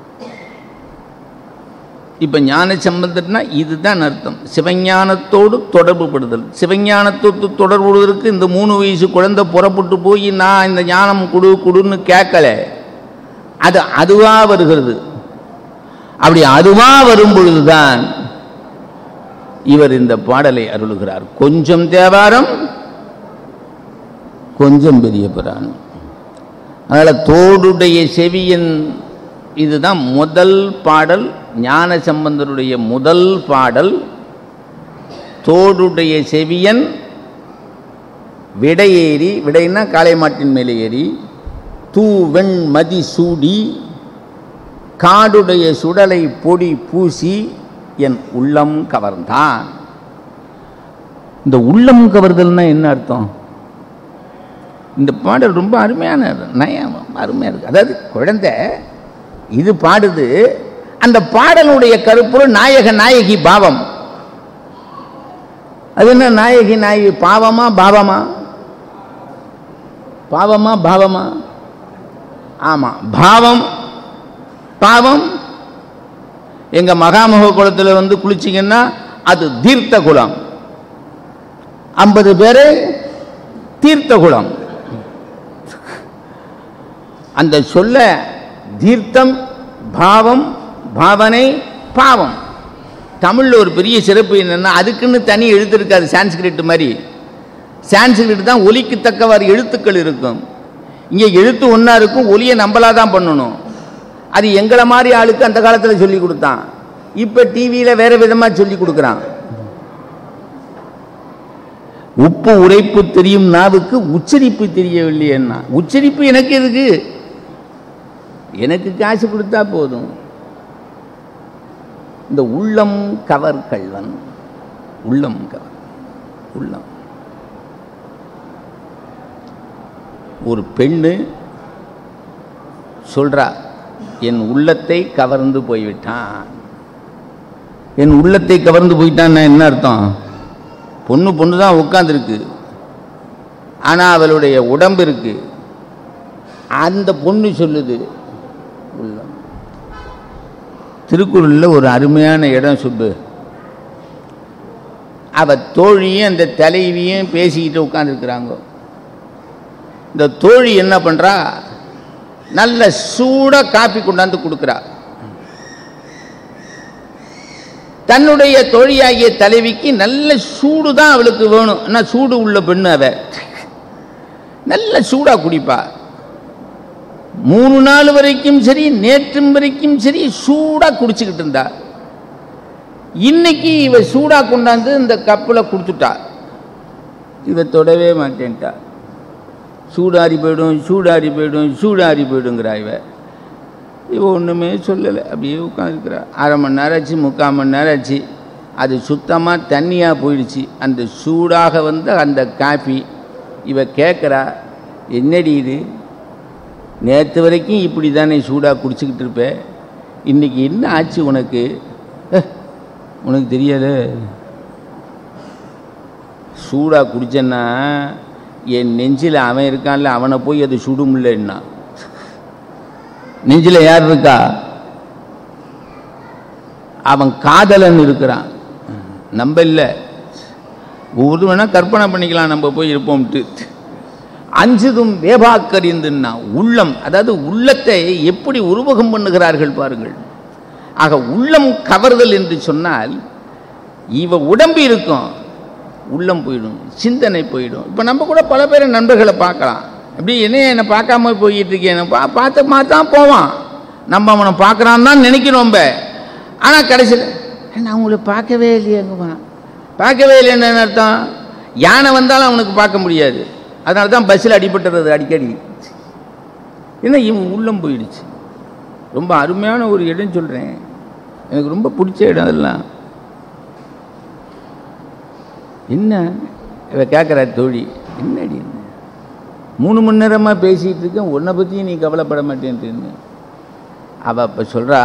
இப்போ ஞான சம்பந்தர்னா இதுதான் அர்த்தம் சிவஞானத்தோடு தொடர்புபடுதல் சிவஞானத்தோடு தொடர்புடுவதற்கு இந்த மூணு வயசு குழந்தை புறப்பட்டு போய் நான் இந்த ஞானம் கொடு கொடுன்னு கேட்கல அது அதுவா வருகிறது அப்படி அதுவா வரும் பொழுதுதான் இவர் இந்த பாடலை அருளுகிறார் கொஞ்சம் தேவாரம் கொஞ்சம் பெரிய புராணம் அதனால் தோடுடைய செவியன் இதுதான் முதல் பாடல் ஞான சம்பந்தருடைய முதல் பாடல் தோடுடைய செவியன் விடையேறி விடைன்னா காளை மாட்டின் மேலே ஏறி தூ வெண் மதி சூடி காடுடைய சுடலை பொடி பூசி என் உள்ளம் கவர்ந்தான் இந்த உள்ளம் கவர்தல்னா என்ன அர்த்தம் இந்த பாடல் ரொம்ப அருமையான நயம் அருமையாக இருக்கு அதாவது குழந்தை இது பாடுது அந்த பாடலுடைய கருப்பொருள் நாயக நாயகி பாவம் அது என்ன நாயகி நாயகி பாவமா பாவமா பாவமா பாவமா ஆமா பாவம் பாவம் எங்க மகாமக குளத்தில் வந்து குளிச்சிங்கன்னா அது தீர்த்த குளம் ஐம்பது பேரு தீர்த்த குளம் அந்த சொல்ல தீர்த்தம் பாவம் பாவனை பாவம் தமிழில் ஒரு பெரிய சிறப்பு என்னென்னா அதுக்குன்னு தனி எழுத்து இருக்காது சான்ஸ்கிரிட் மாதிரி சான்ஸ்கிரிட் தான் ஒலிக்கு தக்கவாறு எழுத்துக்கள் இருக்கும் இங்கே எழுத்து ஒன்றா இருக்கும் ஒலியை நம்மளா தான் பண்ணணும் அது எங்களை மாதிரி ஆளுக்கு அந்த காலத்தில் சொல்லி கொடுத்தான் இப்போ டிவியில் வேற விதமாக சொல்லி கொடுக்குறான் உப்பு உரைப்பு தெரியும் நாவுக்கு உச்சரிப்பு தெரியவில்லைன்னா உச்சரிப்பு எனக்கு இருக்கு எனக்கு காசு கொடுத்தா போதும் இந்த உள்ளம் கவர் கள்வன் உள்ளம் கவர் உள்ளம் ஒரு பெண்ணு சொல்றா என் உள்ளத்தை கவர்ந்து போய்விட்டான் என் உள்ளத்தை கவர்ந்து போயிட்டான்னா என்ன அர்த்தம் பொண்ணு பொண்ணு தான் உட்காந்துருக்கு ஆனால் அவளுடைய உடம்பு இருக்கு அந்த பொண்ணு சொல்லுது உள்ளம் திருக்குறளில் ஒரு அருமையான இடம் சுப்பு அவ தோழியும் அந்த தலைவியும் பேசிக்கிட்டு உட்காந்துருக்குறாங்க இந்த தோழி என்ன பண்ணுறா நல்ல சூடாக காப்பி கொண்டாந்து கொடுக்குறா தன்னுடைய தோழியாகிய தலைவிக்கு நல்ல சூடு தான் அவளுக்கு வேணும் என்ன சூடு உள்ள பெண்ணு அவ நல்ல சூடாக குடிப்பா மூணு நாள் வரைக்கும் சரி நேற்றும் வரைக்கும் சரி சூடாக குடிச்சுக்கிட்டு இருந்தா இன்னைக்கு இவ சூடாக கொண்டாந்து இந்த கப்பில் கொடுத்துட்டா இவ தொடவே மாட்டேன்ட்டா சூடாரி போயிடும் சூடாரி போயிடும் சூடாரி போயிடுங்கிறா இவ இவ ஒன்றுமே சொல்லலை அப்படியே உட்காந்துருக்குறா அரை மணி நேரம் ஆச்சு முக்கால் மணி நேரம் ஆச்சு அது சுத்தமாக தண்ணியாக போயிடுச்சு அந்த சூடாக வந்து அந்த காஃபி இவ கேட்குறா என்னடி இது நேற்று வரைக்கும் இப்படி தானே சூடாக குடிச்சிக்கிட்டு இருப்ப இன்னைக்கு என்ன ஆச்சு உனக்கு "அஹ், உனக்கு தெரியாது சூடாக குடிச்சேன்னா என் நெஞ்சில் அவன் இருக்கான்ல அவனை போய் அது சுடுமுல்லன்னா நெஞ்சில் யார் இருக்கா அவன் காதலன் இருக்கிறான் நம்ம இல்லை ஒவ்வொரு வேணா கற்பனை பண்ணிக்கலாம் நம்ம போய் இருப்போம்ட்டு அஞ்சுதும் வேபாக்கறிந்துன்னா உள்ளம் அதாவது உள்ளத்தை எப்படி உருவகம் பண்ணுகிறார்கள் பாருங்கள் ஆக உள்ளம் கவர்தல் என்று சொன்னால் இவ உடம்பு இருக்கும் உள்ளம் போயிடும் சிந்தனை போயிடும் இப்போ நம்ம கூட பல பேர் நண்பர்களை பார்க்கலாம் அப்படி என்ன என்னை பார்க்காம போயிட்டு இருக்கேன் பா பார்த்து பார்த்தான் போவான் நம்ம அவனை பார்க்குறான்னு தான் நினைக்கிறோம் நம்ம ஆனால் கடைசியில் நான் உங்களை பார்க்கவே இல்லையேங்குமா பார்க்கவே இல்லைன்னு என்ன அர்த்தம் யானை வந்தாலும் அவனுக்கு பார்க்க முடியாது அதனால தான் பஸ்ஸில் அடிபட்டுறது அடிக்கடி ஏன்னா இவன் உள்ளம் போயிடுச்சு ரொம்ப அருமையான ஒரு இடம் சொல்கிறேன் எனக்கு ரொம்ப பிடிச்ச இடம் அதெல்லாம் என்ன இவ கேட்குறா தோழி என்னடி என்ன? மூணு மணி நேரமாக பேசிகிட்டு இருக்கேன் உன்னை பற்றியும் நீ கவலைப்பட மாட்டேன்ட்டுன்னு அவள் அப்போ சொல்கிறா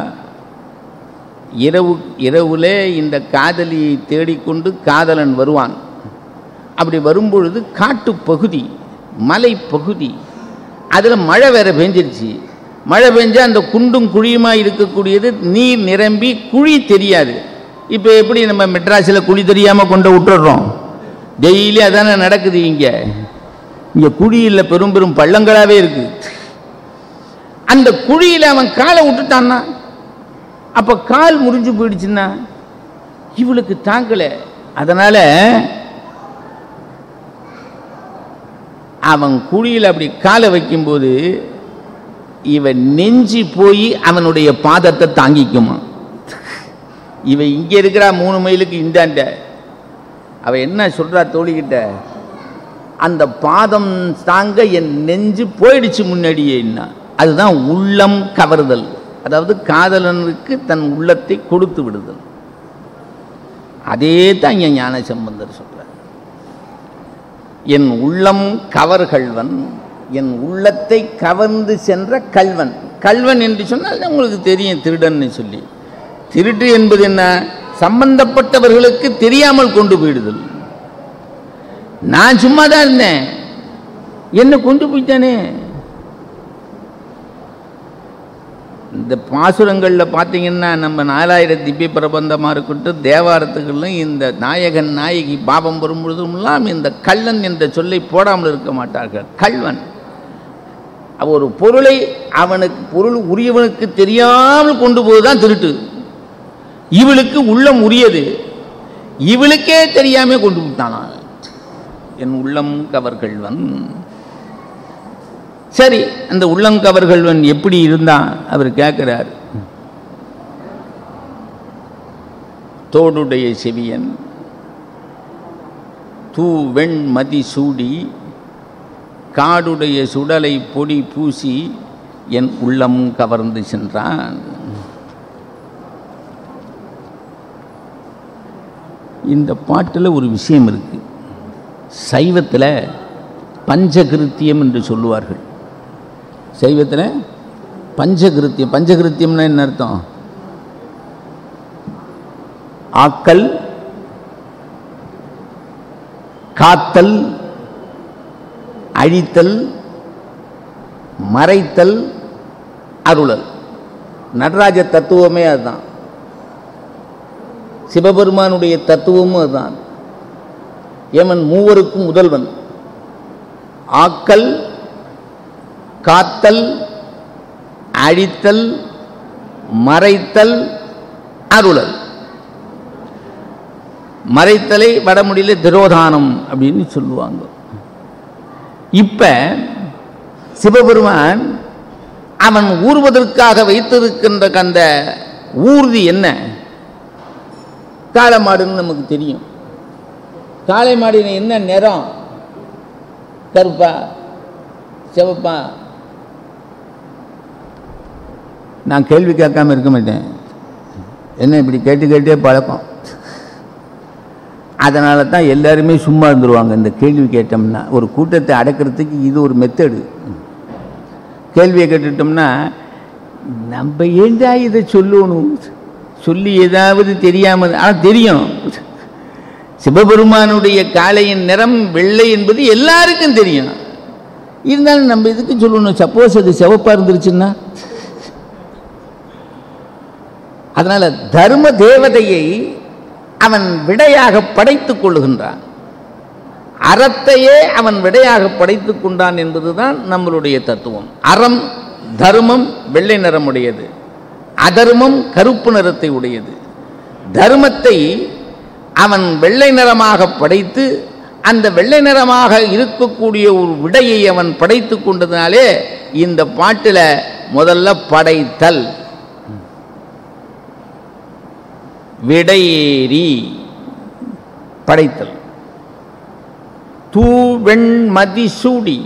இரவு இரவுல இந்த காதலியை தேடிக்கொண்டு காதலன் வருவான் அப்படி வரும்பொழுது காட்டு பகுதி மலை பகுதி அதில் மழை வேற பெஞ்சிருச்சு மழை பெஞ்சா அந்த குண்டும் குழியுமா இருக்கக்கூடியது நீர் நிரம்பி குழி தெரியாது இப்போ எப்படி நம்ம மெட்ராஸில் குழி தெரியாமல் கொண்டு விட்டுடுறோம் டெய்லி அதானே நடக்குது இங்கே இங்கே குழியில் பெரும் பெரும் பள்ளங்களாகவே இருக்கு அந்த குழியில் அவன் காலை விட்டுட்டான்னா அப்போ கால் முறிஞ்சு போயிடுச்சுன்னா இவளுக்கு தாங்கலை அதனால அவன் குழியில் அப்படி காலை வைக்கும்போது இவன் நெஞ்சு போய் அவனுடைய பாதத்தை தாங்கிக்குமா இவ இங்க இருக்கிறா மூணு மைலுக்கு இந்தாண்ட அவ என்ன சொல்றா தோழிக்கிட்ட அந்த பாதம் தாங்க என் நெஞ்சு போயிடுச்சு முன்னாடியே அதுதான் உள்ளம் கவர்தல் அதாவது காதலனுக்கு தன் உள்ளத்தை கொடுத்து விடுதல் அதே தான் இங்க ஞான சம்பந்தர் சொல்றார் என் உள்ளம் கவர்கள்வன் என் உள்ளத்தை கவர்ந்து சென்ற கல்வன் கல்வன் என்று சொன்னால் உங்களுக்கு தெரியும் திருடன்னு சொல்லி திருட்டு என்பது என்ன சம்பந்தப்பட்டவர்களுக்கு தெரியாமல் கொண்டு போயிடுதல் நான் சும்மா தான் இருந்தேன் என்ன கொண்டு போயிட்டானே இந்த பாசுரங்களில் பார்த்தீங்கன்னா நம்ம நாலாயிரம் திவ்ய பிரபந்தமாக இருக்கட்டும் தேவாரத்துகளிலும் இந்த நாயகன் நாயகி பாபம் வரும்பொழுதுமெல்லாம் இந்த கள்ளன் என்ற சொல்லை போடாமல் இருக்க மாட்டார்கள் கல்வன் ஒரு பொருளை அவனுக்கு பொருள் உரியவனுக்கு தெரியாமல் கொண்டு போவதுதான் திருட்டு இவளுக்கு உள்ளம் உரியது இவளுக்கே தெரியாம கொண்டு விட்டானா என் உள்ளம் கவர்கள்வன் சரி அந்த உள்ளம் கவர்கள்வன் எப்படி இருந்தான் அவர் கேட்கிறார் தோடுடைய செவியன் தூ வெண் மதி சூடி காடுடைய சுடலை பொடி பூசி என் உள்ளம் கவர்ந்து சென்றான் இந்த பாட்டில் ஒரு விஷயம் இருக்கு சைவத்தில் பஞ்சகிருத்தியம் என்று சொல்லுவார்கள் சைவத்தில் பஞ்சகிருத்தியம் பஞ்சகிருத்தியம்னா என்ன அர்த்தம் ஆக்கல் காத்தல் அழித்தல் மறைத்தல் அருளல் நடராஜ தத்துவமே அதுதான் சிவபெருமானுடைய தத்துவமும் அதுதான் ஏமன் மூவருக்கும் முதல்வன் ஆக்கல் காத்தல் அழித்தல் மறைத்தல் அருளல் மறைத்தலை வடமொழியில் திரோதானம் அப்படின்னு சொல்லுவாங்க இப்ப சிவபெருமான் அவன் ஊர்வதற்காக வைத்திருக்கின்ற அந்த ஊர்தி என்ன காளை மாடுன்னு நமக்கு தெரியும் காளை மாடின என்ன நிறம் கருப்பா சிவப்பா நான் கேள்வி கேட்காம இருக்க மாட்டேன் என்ன இப்படி கேட்டு கேட்டே பழக்கம் அதனால தான் எல்லாருமே சும்மா இருந்துருவாங்க இந்த கேள்வி கேட்டோம்னா ஒரு கூட்டத்தை அடக்கிறதுக்கு இது ஒரு மெத்தடு கேள்வியை கேட்டுட்டோம்னா நம்ம ஏண்டா இதை சொல்லணும் சொல்லி ஏதாவது தெரியாமல் ஆனால் தெரியும் சிவபெருமானுடைய காளையின் நிறம் வெள்ளை என்பது எல்லாருக்கும் தெரியும் இருந்தாலும் நம்ம இதுக்கு சொல்லணும் சப்போஸ் அது சிவப்பா இருந்துருச்சுன்னா அதனால தர்ம தேவதையை அவன் விடையாக படைத்துக் கொள்ளுகின்றான் அறத்தையே அவன் விடையாக படைத்துக் கொண்டான் என்பதுதான் நம்மளுடைய தத்துவம் அறம் தர்மம் வெள்ளை நிறமுடையது அதர்மம் கருப்பு நிறத்தை உடையது தர்மத்தை அவன் வெள்ளை நிறமாக படைத்து அந்த வெள்ளை நிறமாக இருக்கக்கூடிய ஒரு விடையை அவன் படைத்து கொண்டதுனாலே இந்த பாட்டில் முதல்ல படைத்தல் விடையேறி படைத்தல் தூவெண் மதிசூடி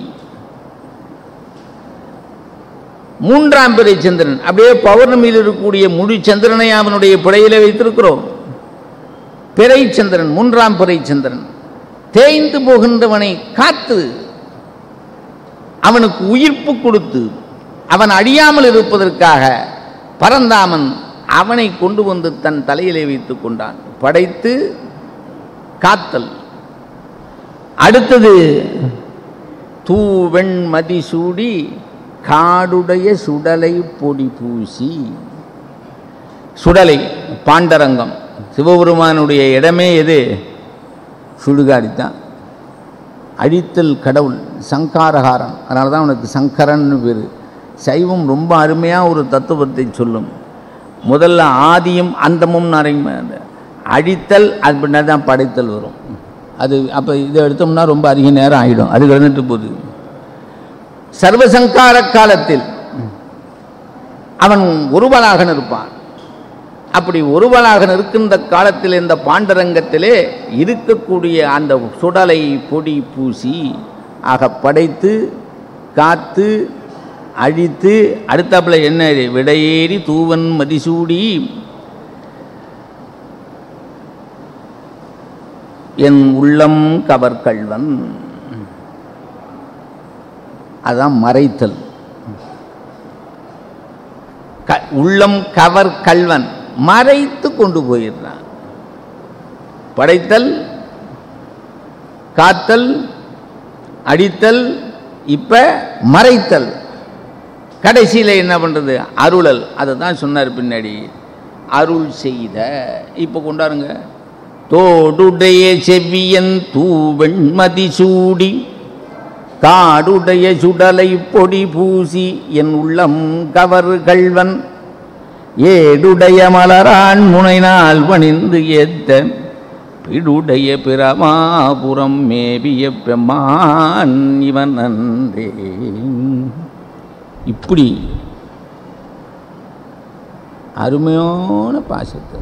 மூன்றாம் பிறை சந்திரன் அப்படியே பௌர்ணமியில் இருக்கக்கூடிய முழு சந்திரனை அவனுடைய பிழையில வைத்திருக்கிறோம் பிறை சந்திரன் மூன்றாம் பிறை சந்திரன் தேய்ந்து போகின்றவனை காத்து அவனுக்கு உயிர்ப்பு கொடுத்து அவன் அழியாமல் இருப்பதற்காக பரந்தாமன் அவனை கொண்டு வந்து தன் தலையிலே வைத்துக் கொண்டான் படைத்து காத்தல் அடுத்தது தூவெண் மதிசூடி காடுடைய சுடலை பொடி பூசி சுடலை பாண்டரங்கம் சிவபெருமானுடைய இடமே எது சுடுகாடித்தான் அழித்தல் கடவுள் சங்காரகாரன் அதனால தான் அவனுக்கு சங்கரன்னு பேர் சைவம் ரொம்ப அருமையாக ஒரு தத்துவத்தை சொல்லும் முதல்ல ஆதியும் அந்தமும் நிறைய அழித்தல் அது பின்னாடி தான் படைத்தல் வரும் அது அப்போ இதை எடுத்தோம்னா ரொம்ப அதிக நேரம் ஆகிடும் அது கிடந்துட்டு போகுது சர்வசங்கார காலத்தில் அவன் ஒருவனாக இருப்பான் அப்படி ஒருவனாக இருக்கின்ற காலத்தில் இந்த பாண்டரங்கத்திலே இருக்கக்கூடிய அந்த சுடலை பொடி பூசி ஆக படைத்து காத்து அழித்து அடுத்தாப்புல என்ன விடையேறி தூவன் மதிசூடி என் உள்ளம் கவர்கள்வன் அதான் மறைத்தல் க- உள்ளம் கவர் கல்வன் மறைத்து கொண்டு போயிடுறான் படைத்தல் காத்தல் அடித்தல் இப்ப மறைத்தல் கடைசியில் என்ன பண்றது அருளல் அதை தான் சொன்னார் பின்னாடி அருள் செய்த இப்போ கொண்டாருங்க தோடுடைய செவ்வியன் தூவெண்மதி சூடி காடுடைய சுடலை பொடி பூசி என் உள்ளம் கவர் கள்வன் ஏடுடைய மலரான் முனைநாள் பணிந்து ஏத்த பிடுடைய பிரமாபுரம் மேவிய பெம்மான் இவன் அன்றே இப்படி அருமையான பாசத்தை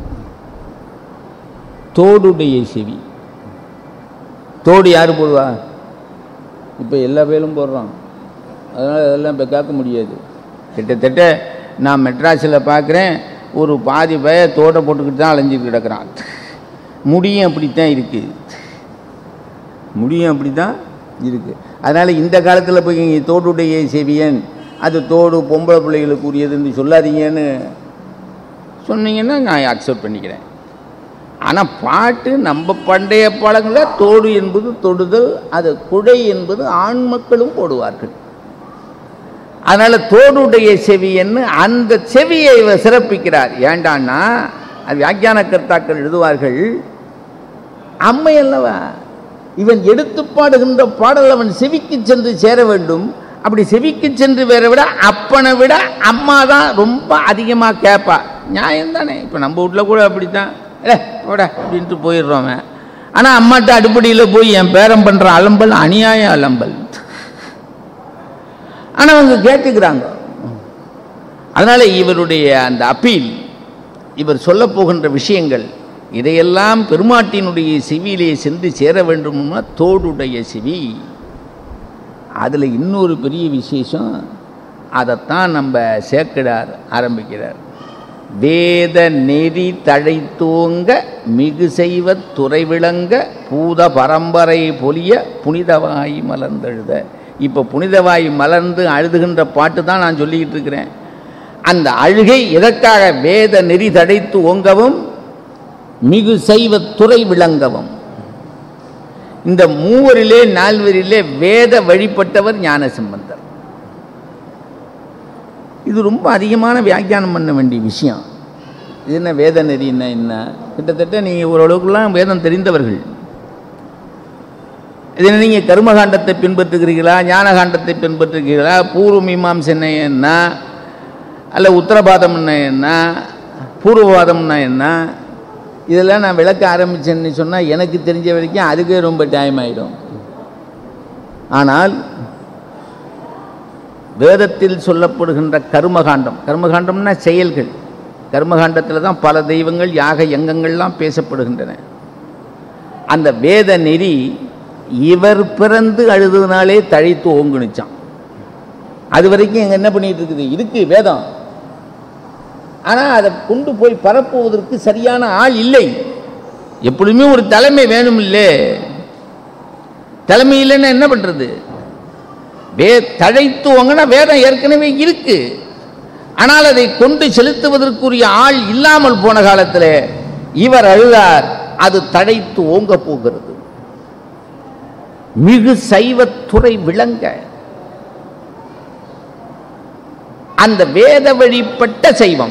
தோடுடைய செவி தோடு யார் போடுவா இப்போ எல்லா பேரும் போடுறோம் அதனால் அதெல்லாம் இப்போ கேட்க முடியாது கிட்டத்தட்ட நான் மெட்ராஸில் பார்க்குறேன் ஒரு பாதி பய தோட்டை போட்டுக்கிட்டு தான் அலைஞ்சிட்டு கிடக்குறான் முடியும் அப்படித்தான் இருக்குது முடியும் அப்படி தான் இருக்குது அதனால் இந்த காலத்தில் போய் இங்கே தோடுடைய செவியன் அது தோடு பொம்பளை பிள்ளைகளுக்கு உரியதுன்னு சொல்லாதீங்கன்னு சொன்னீங்கன்னா நான் அக்செப்ட் பண்ணிக்கிறேன் ஆனால் பாட்டு நம்ம பண்டைய பழங்களில் தோடு என்பது தொடுதல் அது குடை என்பது ஆண் மக்களும் போடுவார்கள் அதனால் தோடுடைய செவியன்னு அந்த செவியை இவர் சிறப்பிக்கிறார் ஏண்டான்னா அது வியாக்கியான கர்த்தாக்கள் எழுதுவார்கள் அம்மை அல்லவா இவன் எடுத்து பாடுகின்ற பாடல் அவன் செவிக்கு சென்று சேர வேண்டும் அப்படி செவிக்கு சென்று வேற விட அப்பனை விட அம்மா தான் ரொம்ப அதிகமாக கேட்பா நியாயம் தானே இப்போ நம்ம வீட்டில் கூட அப்படித்தான் ஏ போட அப்படின்ட்டு போயிடுறோம் ஆனால் அம்மாட்ட அடுப்படியில் போய் என் பேரம் பண்ணுற அலம்பல் அநியாய அலம்பல் ஆனால் அவங்க கேட்டுக்கிறாங்க அதனால் இவருடைய அந்த அப்பீல் இவர் சொல்லப் போகின்ற விஷயங்கள் இதையெல்லாம் பெருமாட்டினுடைய செவியிலே சென்று சேர வேண்டும்னா தோடுடைய செவி அதில் இன்னொரு பெரிய விசேஷம் அதைத்தான் நம்ம சேக்கிடார் ஆரம்பிக்கிறார் வேத நெறி தழைத்தோங்க மிகு செய்வ துறை விளங்க பூத பரம்பரை பொலிய புனிதவாய் மலர்ந்தெழுத இப்போ புனிதவாய் மலர்ந்து அழுதுகின்ற பாட்டு தான் நான் சொல்லிக்கிட்டு இருக்கிறேன் அந்த அழுகை எதற்காக வேத நெறி தடைத்து ஓங்கவும் மிகு செய்வ துறை விளங்கவும் இந்த மூவரிலே நால்வரிலே வேத வழிபட்டவர் ஞான சம்பந்தர் இது ரொம்ப அதிகமான வியாக்கியானம் பண்ண வேண்டிய விஷயம் இது என்ன வேத நெறின்னா என்ன கிட்டத்தட்ட நீங்கள் ஓரளவுக்குலாம் வேதம் தெரிந்தவர்கள் இதில் நீங்கள் கர்மகாண்டத்தை பின்பற்றுகிறீர்களா ஞானகாண்டத்தை பின்பற்றுகிறீர்களா பூர்வ மீமாம்சனை என்ன அல்ல உத்தரபாதம்னா என்ன பூர்வவாதம்னா என்ன இதெல்லாம் நான் விளக்க ஆரம்பிச்சேன்னு சொன்னால் எனக்கு தெரிஞ்ச வரைக்கும் அதுக்கே ரொம்ப டைம் ஆகிடும் ஆனால் வேதத்தில் சொல்லப்படுகின்ற கர்மகாண்டம் கர்மகாண்டம்னா செயல்கள் கர்மகாண்டத்தில் தான் பல தெய்வங்கள் யாக யங்கங்கள்லாம் பேசப்படுகின்றன அந்த வேத நெறி இவர் பிறந்து அழுதுனாலே தழைத்து ஓங்குனுச்சான் அது வரைக்கும் எங்க என்ன பண்ணிட்டு இருக்குது இருக்கு வேதம் ஆனால் அதை கொண்டு போய் பரப்புவதற்கு சரியான ஆள் இல்லை எப்பொழுதுமே ஒரு தலைமை வேணும் இல்லை தலைமை இல்லைன்னா என்ன பண்றது வே தழைத்து ஓங்கினா வேதம் ஏற்கனவே இருக்கு ஆனால் அதை கொண்டு செலுத்துவதற்குரிய ஆள் இல்லாமல் போன காலத்தில் இவர் அழுதார் அது தழைத்து ஓங்க போகிறது மிகு சைவத்துறை விளங்க அந்த வேத வழிப்பட்ட சைவம்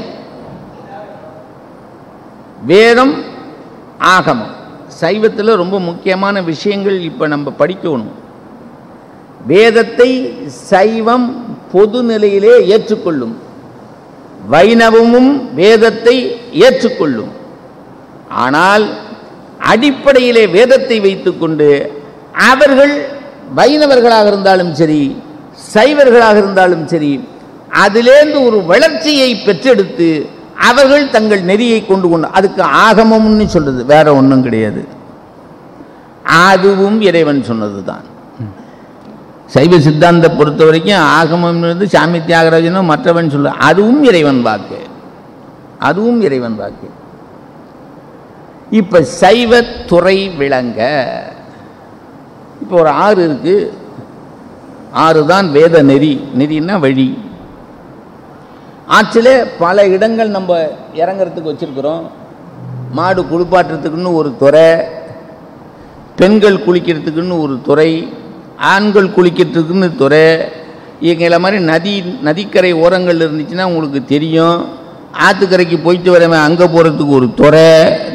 வேதம் ஆகமம் சைவத்தில் ரொம்ப முக்கியமான விஷயங்கள் இப்போ நம்ம படிக்கணும் வேதத்தை சைவம் பொது நிலையிலே ஏற்றுக்கொள்ளும் வைணவமும் வேதத்தை ஏற்றுக்கொள்ளும் ஆனால் அடிப்படையிலே வேதத்தை வைத்துக்கொண்டு அவர்கள் வைணவர்களாக இருந்தாலும் சரி சைவர்களாக இருந்தாலும் சரி அதிலேந்து ஒரு வளர்ச்சியை பெற்றெடுத்து அவர்கள் தங்கள் நெறியை கொண்டு கொண்டு அதுக்கு ஆகமம்னு சொல்றது வேற ஒன்றும் கிடையாது அதுவும் இறைவன் சொன்னதுதான் சைவ சித்தாந்த பொறுத்த வரைக்கும் ஆகமம் வந்து சாமி தியாகராஜனும் மற்றவன் சொல்ல அதுவும் இறைவன் வாக்கு அதுவும் இறைவன் வாக்கு இப்ப சைவ துறை விளங்க இப்போ ஒரு ஆறு இருக்கு ஆறு தான் வேத நெறி நெறின்னா வழி ஆற்றில் பல இடங்கள் நம்ம இறங்குறதுக்கு வச்சிருக்கிறோம் மாடு குளிப்பாட்டுறதுக்குன்னு ஒரு துறை பெண்கள் குளிக்கிறதுக்குன்னு ஒரு துறை ஆண்கள் குளிக்கிறதுக்குன்னு துறை எங்களை மாதிரி நதி நதிக்கரை ஓரங்கள் இருந்துச்சுன்னா உங்களுக்கு தெரியும் ஆற்றுக்கரைக்கு போயிட்டு வரவன் அங்கே போகிறதுக்கு ஒரு துறை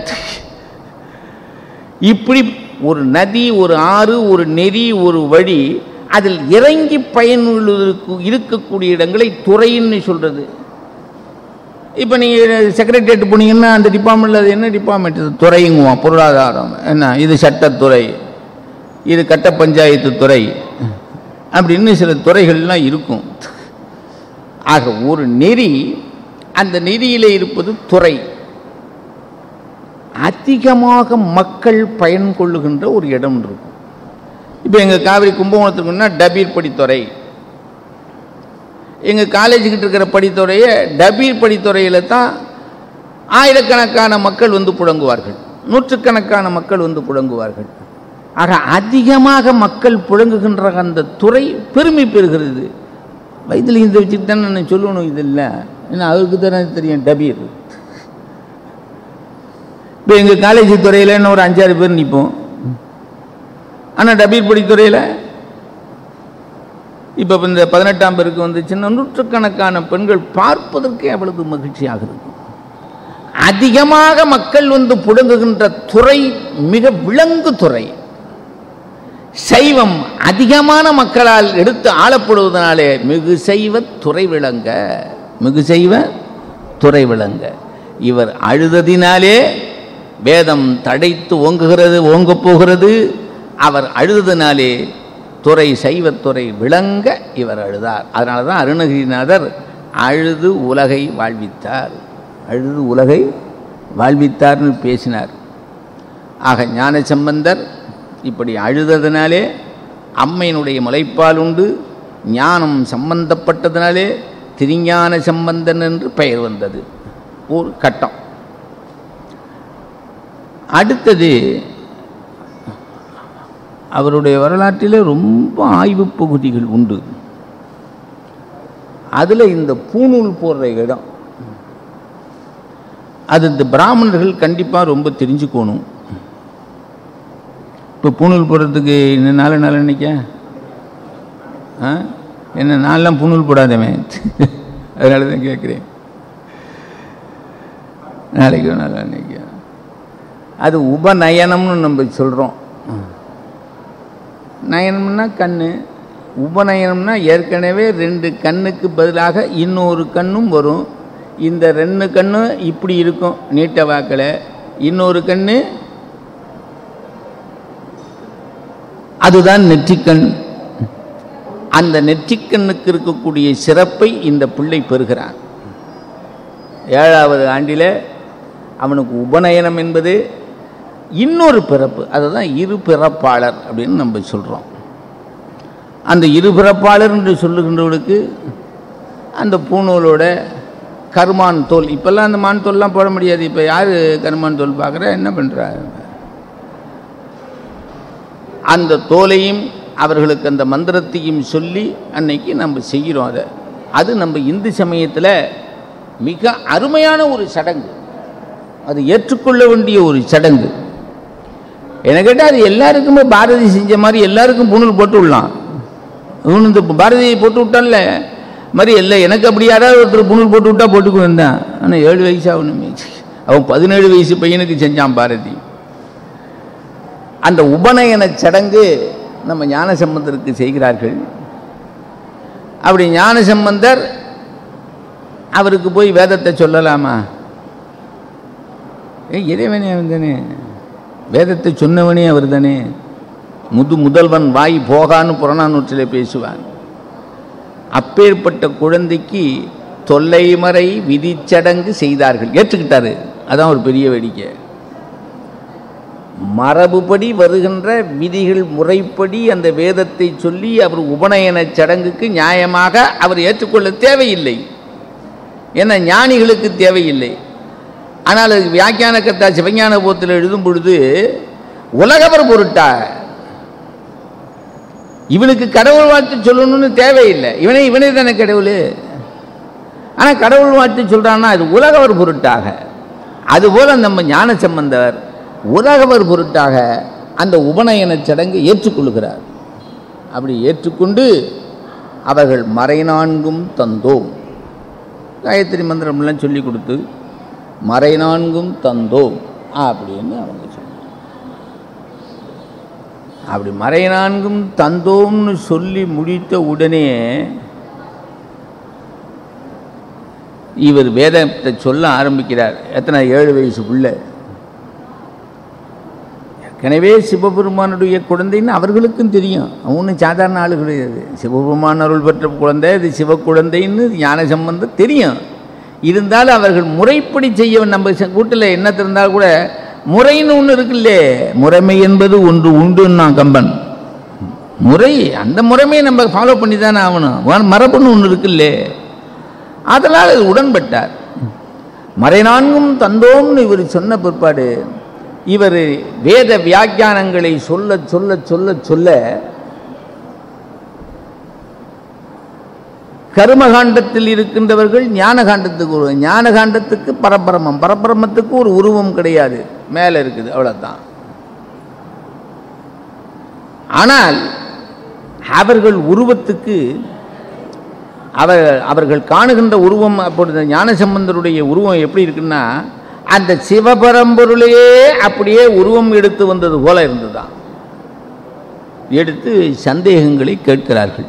இப்படி ஒரு நதி ஒரு ஆறு ஒரு நெறி ஒரு வழி அதில் இறங்கி பயனுள்ளதற்கு இருக்கக்கூடிய இடங்களை துறைன்னு சொல்கிறது இப்போ நீங்கள் செக்ரட்டரியேட் போனீங்கன்னா அந்த டிபார்ட்மெண்ட்டில் அது என்ன டிபார்ட்மெண்ட் இது துறைங்குவான் பொருளாதாரம் என்ன இது சட்டத்துறை இது கட்ட பஞ்சாயத்து துறை அப்படின்னு சில துறைகள்லாம் இருக்கும் ஆக ஒரு நெறி அந்த நெறியில் இருப்பது துறை அதிகமாக மக்கள் பயன் கொள்ளுகின்ற ஒரு இடம் இருக்கும் இப்போ எங்கள் காவிரி கும்பகோணத்துக்குன்னா டபீர் படித்துறை எங்கள் காலேஜுக்கிட்ட இருக்கிற படித்துறையை டபீர் படித்துறையில் தான் ஆயிரக்கணக்கான மக்கள் வந்து புழங்குவார்கள் நூற்றுக்கணக்கான மக்கள் வந்து புழங்குவார்கள் ஆக அதிகமாக மக்கள் புழங்குகின்ற அந்த துறை பெருமை பெறுகிறது வயதில் இந்த வச்சுட்டு தானே நான் சொல்லணும் இது இல்லை ஏன்னா அவருக்கு தானே தெரியும் டபீர் இப்போ எங்கள் காலேஜ் துறையில் இன்னும் ஒரு அஞ்சாறு பேர் நிற்போம் ஆனால் டபீர் படித்துறையில் இப்போ இந்த பதினெட்டாம் பேருக்கு வந்துச்சுன்னா நூற்றுக்கணக்கான பெண்கள் பார்ப்பதற்கே அவ்வளவு மகிழ்ச்சியாக இருக்கும் அதிகமாக மக்கள் வந்து புடுங்குகின்ற துறை மிக விலங்கு துறை சைவம் அதிகமான மக்களால் எடுத்து ஆளப்படுவதனாலே மிகு சைவ துறை விளங்க மிகு சைவ துறை விளங்க இவர் அழுததினாலே வேதம் தடைத்து ஓங்குகிறது ஓங்கப் போகிறது அவர் அழுததினாலே துறை சைவத்துறை விளங்க இவர் அழுதார் அதனால தான் அருணகிரிநாதர் அழுது உலகை வாழ்வித்தார் அழுது உலகை வாழ்வித்தார்னு பேசினார் ஆக ஞான சம்பந்தர் இப்படி அழுததினாலே அம்மையினுடைய முளைப்பால் உண்டு ஞானம் சம்பந்தப்பட்டதினாலே திருஞான சம்பந்தன் என்று பெயர் வந்தது ஒரு கட்டம் அடுத்தது அவருடைய வரலாற்றில் ரொம்ப ஆய்வு பகுதிகள் உண்டு அதில் இந்த பூணூல் போடுற இடம் அது இந்த பிராமணர்கள் கண்டிப்பாக ரொம்ப தெரிஞ்சுக்கணும் இப்போ பூணூல் போடுறதுக்கு என்ன நாலு நாள் நினைக்க ஆ என்ன நாளெலாம் பூணூல் போடாதவன் அதனால தான் கேட்குறேன் நாளைக்கு நாள் அன்னைக்கு அது உபநயனம்னு நம்ம சொல்கிறோம் நயனம்னா கண்ணு உபநயனம்னா ஏற்கனவே ரெண்டு கண்ணுக்கு பதிலாக இன்னொரு கண்ணும் வரும் இந்த ரெண்டு கண்ணு இப்படி இருக்கும் நீட்ட வாக்கில் இன்னொரு கண்ணு அதுதான் நெற்றிக்கண் அந்த நெற்றிக்கண்ணுக்கு இருக்கக்கூடிய சிறப்பை இந்த பிள்ளை பெறுகிறான் ஏழாவது ஆண்டில் அவனுக்கு உபநயனம் என்பது இன்னொரு பிறப்பு அதுதான் இரு பிறப்பாளர் அப்படின்னு நம்ம சொல்கிறோம் அந்த இரு பிறப்பாளர் என்று சொல்லுகின்றவர்களுக்கு அந்த பூணூலோட கருமான் தோல் இப்போல்லாம் அந்த மான் தோல்லாம் போட முடியாது இப்போ யார் கருமான் தோல் பார்க்குற என்ன பண்ணுறா அந்த தோலையும் அவர்களுக்கு அந்த மந்திரத்தையும் சொல்லி அன்னைக்கு நம்ம செய்கிறோம் அதை அது நம்ம இந்து சமயத்தில் மிக அருமையான ஒரு சடங்கு அது ஏற்றுக்கொள்ள வேண்டிய ஒரு சடங்கு என்ன கேட்டால் அது எல்லாருக்குமே பாரதி செஞ்ச மாதிரி எல்லாருக்கும் புணல் போட்டு விடலாம் இவனு இந்த பாரதியை போட்டு விட்டான்ல மாதிரி இல்லை எனக்கு அப்படி யாராவது ஒருத்தர் புணல் போட்டு விட்டா போட்டுக்கு வந்தான் ஆனால் ஏழு வயசு ஆகணுமே அவன் பதினேழு வயசு பையனுக்கு செஞ்சான் பாரதி அந்த உபநயன சடங்கு நம்ம ஞான சம்பந்தருக்கு செய்கிறார்கள் அப்படி ஞான சம்பந்தர் அவருக்கு போய் வேதத்தை சொல்லலாமா ஏ இறைவனே அவன் தானே வேதத்தை சொன்னவனே அவர் தானே முது முதல்வன் வாய் போகான்னு புறநானூற்றிலே பேசுவான் அப்பேற்பட்ட குழந்தைக்கு தொல்லைமறை விதிச்சடங்கு செய்தார்கள் ஏற்றுக்கிட்டாரு அதான் ஒரு பெரிய வேடிக்கை மரபுபடி வருகின்ற விதிகள் முறைப்படி அந்த வேதத்தை சொல்லி அவர் உபநயன சடங்குக்கு நியாயமாக அவர் ஏற்றுக்கொள்ள தேவையில்லை ஏன்னா ஞானிகளுக்கு தேவையில்லை ஆனால் அது வியாக்கியான கத்தா சிவஞான போத்தில் எழுதும் பொழுது உலகவர் பொருட்டா இவனுக்கு கடவுள் வாழ்த்து சொல்லணும்னு தேவையில்லை இவனே இவனே தானே கடவுள் ஆனால் கடவுள் வாழ்த்து சொல்கிறான்னா அது உலகவர் பொருட்டாக அதுபோல நம்ம ஞான சம்பந்தர் உலகவர் பொருட்டாக அந்த உபநயன சடங்கை ஏற்றுக்கொள்கிறார் அப்படி ஏற்றுக்கொண்டு அவர்கள் மறைநான்கும் தந்தோம் காயத்ரி மந்திரம்லாம் சொல்லி கொடுத்து மறைநான்கும் தந்தோம் அப்படின்னு அவங்க சொன்னாங்க அப்படி மறைநான்கும் தந்தோம்னு சொல்லி முடித்த உடனே இவர் வேதத்தை சொல்ல ஆரம்பிக்கிறார் எத்தனை ஏழு வயசு பிள்ளை ஏற்கனவே சிவபெருமானுடைய குழந்தைன்னு அவர்களுக்கும் தெரியும் அவனும் சாதாரண ஆளு கிடையாது சிவபெருமான் அருள் பெற்ற குழந்தை இது சிவ குழந்தைன்னு ஞான சம்பந்தம் தெரியும் இருந்தாலும் அவர்கள் முறைப்படி செய்ய நம்ம கூட்டில் என்ன இருந்தால் கூட முறைன்னு ஒன்று இருக்குல்லே முறைமை என்பது ஒன்று உண்டுன்னா கம்பன் முறை அந்த முறைமையை நம்ம ஃபாலோ பண்ணி தானே ஆகணும் மரபுன்னு ஒன்று இருக்குல்லே அதனால் அது உடன்பட்டார் மறைநான்கும் தந்தோம்னு இவர் சொன்ன பிற்பாடு இவர் வேத வியாக்கியானங்களை சொல்ல சொல்ல சொல்ல சொல்ல கருமகாண்டத்தில் இருக்கின்றவர்கள் ஞானகாண்டத்துக்கு ஒரு ஞானகாண்டத்துக்கு பரபிரமம் பரபிரமத்துக்கு ஒரு உருவம் கிடையாது மேலே இருக்குது அவ்வளோதான் ஆனால் அவர்கள் உருவத்துக்கு அவர் அவர்கள் காணுகின்ற உருவம் அப்பொழுது ஞானசம்பந்தருடைய உருவம் எப்படி இருக்குன்னா அந்த சிவபரம்பொருளையே அப்படியே உருவம் எடுத்து வந்தது போல இருந்ததுதான் எடுத்து சந்தேகங்களை கேட்கிறார்கள்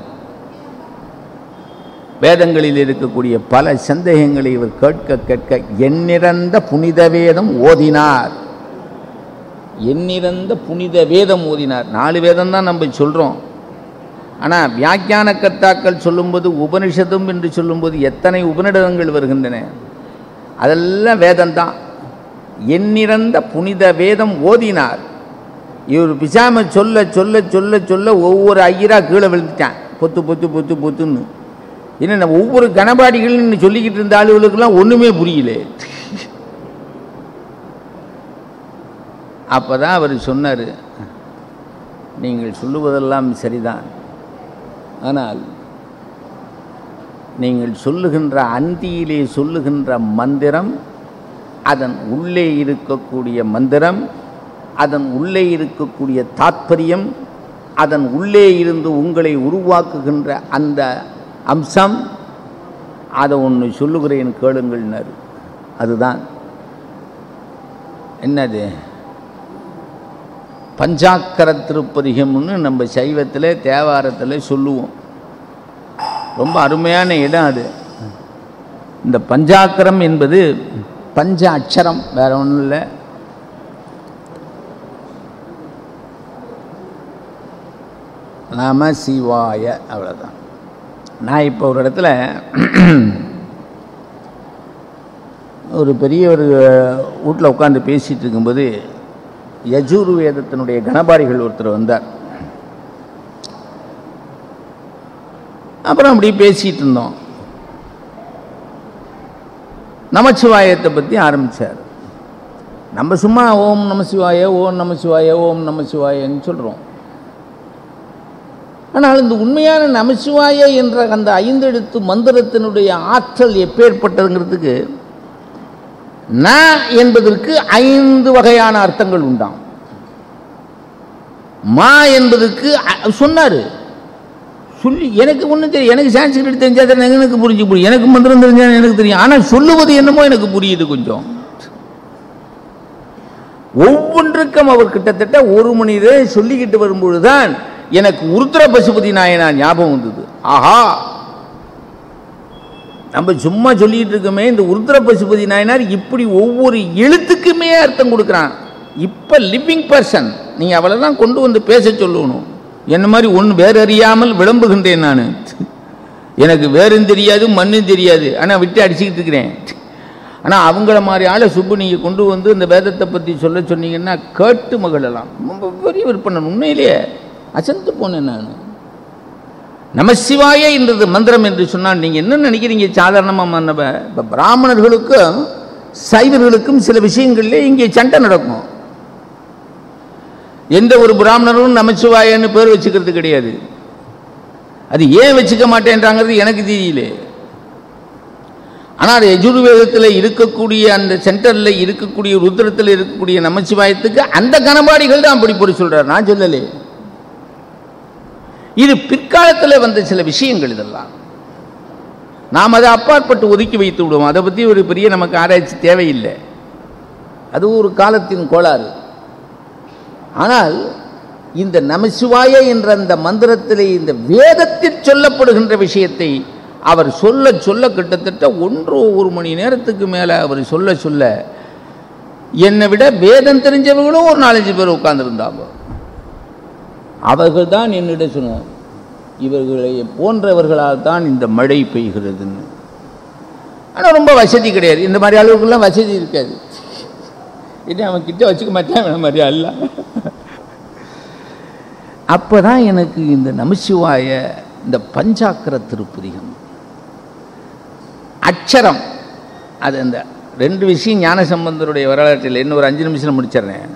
வேதங்களில் இருக்கக்கூடிய பல சந்தேகங்களை இவர் கேட்க கேட்க எண்ணிறந்த புனித வேதம் ஓதினார் எண்ணிறந்த புனித வேதம் ஓதினார் நாலு வேதம் தான் நம்ம சொல்கிறோம் ஆனால் வியாக்கியான கர்த்தாக்கள் சொல்லும்போது உபனிஷதம் என்று சொல்லும்போது எத்தனை உபனிடதங்கள் வருகின்றன அதெல்லாம் வேதம்தான் எண்ணிறந்த புனித வேதம் ஓதினார் இவர் பிசாம சொல்ல சொல்ல சொல்ல சொல்ல ஒவ்வொரு ஐயரா கீழே விழுந்துட்டான் பொத்து பொத்து பொத்து பொத்துன்னு என்ன நம்ம ஒவ்வொரு கணபாடிகள்னு சொல்லிக்கிட்டு இருந்த ஆளுகளுக்கெல்லாம் ஒன்றுமே புரியல அப்போ தான் அவர் சொன்னார் நீங்கள் சொல்லுவதெல்லாம் சரிதான் ஆனால் நீங்கள் சொல்லுகின்ற அந்தியிலே சொல்லுகின்ற மந்திரம் அதன் உள்ளே இருக்கக்கூடிய மந்திரம் அதன் உள்ளே இருக்கக்கூடிய தாத்பரியம் அதன் உள்ளே இருந்து உங்களை உருவாக்குகின்ற அந்த அம்சம் அதை ஒன்று சொல்லுகிறேன் கேளுங்கள்னார் அதுதான் என்னது பஞ்சாக்கர திருப்பதிகம்னு நம்ம சைவத்தில் தேவாரத்தில் சொல்லுவோம் ரொம்ப அருமையான இடம் அது இந்த பஞ்சாக்கரம் என்பது பஞ்ச அக்ஷரம் வேற ஒன்றும் இல்லை நாம சிவாய அவ்வளோதான் நான் இப்போ ஒரு இடத்துல ஒரு பெரிய ஒரு வீட்டில் உட்காந்து பேசிகிட்டு இருக்கும்போது யஜூர் வேதத்தினுடைய கணபாரிகள் ஒருத்தர் வந்தார் அப்புறம் அப்படி பேசிகிட்டு இருந்தோம் நமச்சிவாயத்தை பற்றி ஆரம்பித்தார் நம்ம சும்மா ஓம் நம சிவாய ஓம் நம சிவாய ஓம் நம சிவாயன்னு சொல்கிறோம் ஆனால் இந்த உண்மையான நமசிவாய என்ற அந்த ஐந்தெழுத்து மந்திரத்தினுடைய ஆற்றல் எப்பேற்பட்டதுங்கிறதுக்கு ந என்பதற்கு ஐந்து வகையான அர்த்தங்கள் உண்டாம் மா என்பதற்கு சொன்னார் சொல்லி எனக்கு ஒன்றும் தெரியும் எனக்கு சான்ஸ்கிரிட் தெரிஞ்சா தான் எனக்கு புரிஞ்சு புரியும் எனக்கு மந்திரம் தெரிஞ்சா எனக்கு தெரியும் ஆனால் சொல்லுவது என்னமோ எனக்கு புரியுது கொஞ்சம் ஒவ்வொன்றுக்கும் அவர் கிட்டத்தட்ட ஒரு மணி நேரம் சொல்லிக்கிட்டு வரும்பொழுதுதான் எனக்கு உருத்திர பசுபதி நாயனா ஞாபகம் வந்தது ஆஹா நம்ம சும்மா சொல்லிட்டு இருக்கோமே இந்த உருத்திர பசுபதி நாயனார் இப்படி ஒவ்வொரு எழுத்துக்குமே அர்த்தம் கொடுக்குறான் இப்போ லிவிங் பர்சன் நீங்கள் அவளை தான் கொண்டு வந்து பேச சொல்லணும் என்ன மாதிரி ஒன்று வேற அறியாமல் விளம்புகின்றேன் நான் எனக்கு வேறும் தெரியாது மண்ணும் தெரியாது ஆனால் விட்டு அடிச்சுக்கிட்டு இருக்கிறேன் ஆனால் அவங்கள மாதிரி ஆளை சுப்பு நீங்கள் கொண்டு வந்து இந்த வேதத்தை பற்றி சொல்ல சொன்னீங்கன்னா கேட்டு மகளெல்லாம் ரொம்ப பெரிய விற்பனை உண்மையிலேயே அசந்து போனேன் நான் நமசிவாய என்றது மந்திரம் என்று சொன்னால் நீங்கள் என்ன நினைக்கிறீங்க சாதாரணமாக மன்னவ இப்போ பிராமணர்களுக்கும் சைவர்களுக்கும் சில விஷயங்கள்ல இங்கே சண்டை நடக்கும் எந்த ஒரு பிராமணரும் நமச்சிவாயன்னு பேர் வச்சுக்கிறது கிடையாது அது ஏன் வச்சுக்க மாட்டேன்றாங்கிறது எனக்கு தெரியல ஆனால் யஜுர்வேதத்தில் இருக்கக்கூடிய அந்த சென்டரில் இருக்கக்கூடிய ருத்ரத்தில் இருக்கக்கூடிய நமச்சிவாயத்துக்கு அந்த கனபாடிகள் தான் அப்படி பொருள் சொல்றார் நான் சொல்லலே இது பிற்காலத்தில் வந்த சில விஷயங்கள் இதெல்லாம் நாம் அதை அப்பாற்பட்டு ஒதுக்கி வைத்து விடுவோம் அதை பற்றி ஒரு பெரிய நமக்கு ஆராய்ச்சி தேவையில்லை அது ஒரு காலத்தின் கோளாறு ஆனால் இந்த நமசிவாய என்ற அந்த மந்திரத்திலே இந்த வேதத்தில் சொல்லப்படுகின்ற விஷயத்தை அவர் சொல்ல சொல்ல கிட்டத்தட்ட ஒன்று ஒரு மணி நேரத்துக்கு மேலே அவர் சொல்ல சொல்ல என்னை விட வேதம் தெரிஞ்சவங்களும் ஒரு நாலஞ்சு பேர் உட்கார்ந்துருந்தாங்க அவர்கள் தான் என்னிடம் சொன்னார் இவர்களை போன்றவர்களால் தான் இந்த மழை பெய்கிறதுன்னு ஆனால் ரொம்ப வசதி கிடையாது இந்த மாதிரி அளவுக்குலாம் வசதி இருக்காது இது அவன் கிட்ட வச்சுக்க மாட்டான் இந்த மாதிரி அல்ல அப்போ தான் எனக்கு இந்த நமசிவாய இந்த பஞ்சாக்கர திருப்பதிகம் அக்ஷரம் அது அந்த ரெண்டு விஷயம் ஞான சம்பந்தருடைய வரலாற்றில் இன்னும் ஒரு அஞ்சு நிமிஷம் முடிச்சிடுறேன்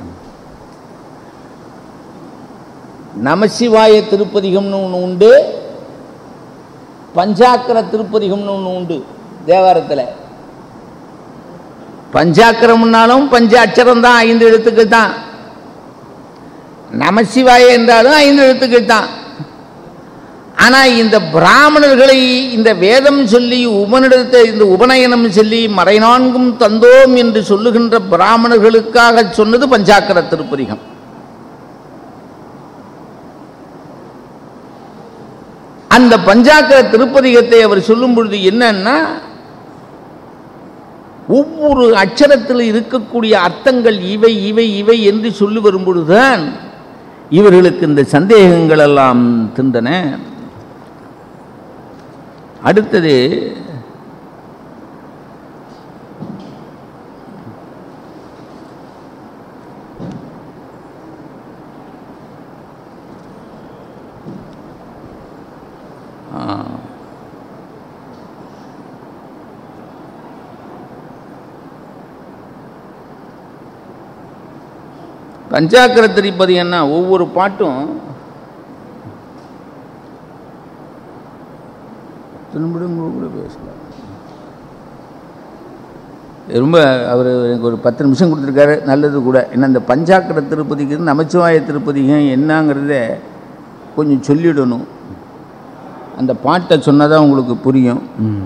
நமசிவாய திருப்பதிகம்னு ஒன்று உண்டு பஞ்சாக்கர திருப்பதிகம்னு ஒன்று உண்டு தேவாரத்தில் பஞ்சாக்கரம்னாலும் பஞ்ச அச்சரம் தான் ஐந்து எழுத்துக்கள் தான் நமசிவாய என்றாலும் ஐந்து எழுத்துக்கள் தான் ஆனால் இந்த பிராமணர்களை இந்த வேதம் சொல்லி உபனிடத்தை இந்த உபநயனம் சொல்லி மறைநான்கும் தந்தோம் என்று சொல்லுகின்ற பிராமணர்களுக்காக சொன்னது பஞ்சாக்கர திருப்பதிகம் அந்த பஞ்சாக்கர திருப்பதிகத்தை அவர் சொல்லும் பொழுது என்னன்னா ஒவ்வொரு அச்சரத்தில் இருக்கக்கூடிய அர்த்தங்கள் இவை இவை இவை என்று சொல்லி வரும் பொழுதுதான் இவர்களுக்கு இந்த சந்தேகங்கள் எல்லாம் தின்றன அடுத்தது ஆ. பஞ்சாக்கர திருப்பதி என்ன ஒவ்வொரு பாட்டும் திரும்பிடும் கூட பேசலாம் ரொம்ப அவர் எனக்கு ஒரு பத்து நிமிஷம் கொடுத்துருக்காரு நல்லது கூட ஏன்னா இந்த பஞ்சாக்கர திருப்பதிக்கு நமச்சிவாய திருப்பதிகம் என்னங்கிறத கொஞ்சம் சொல்லிடணும் அந்த பாட்டை சொன்னதான் உங்களுக்கு புரியும்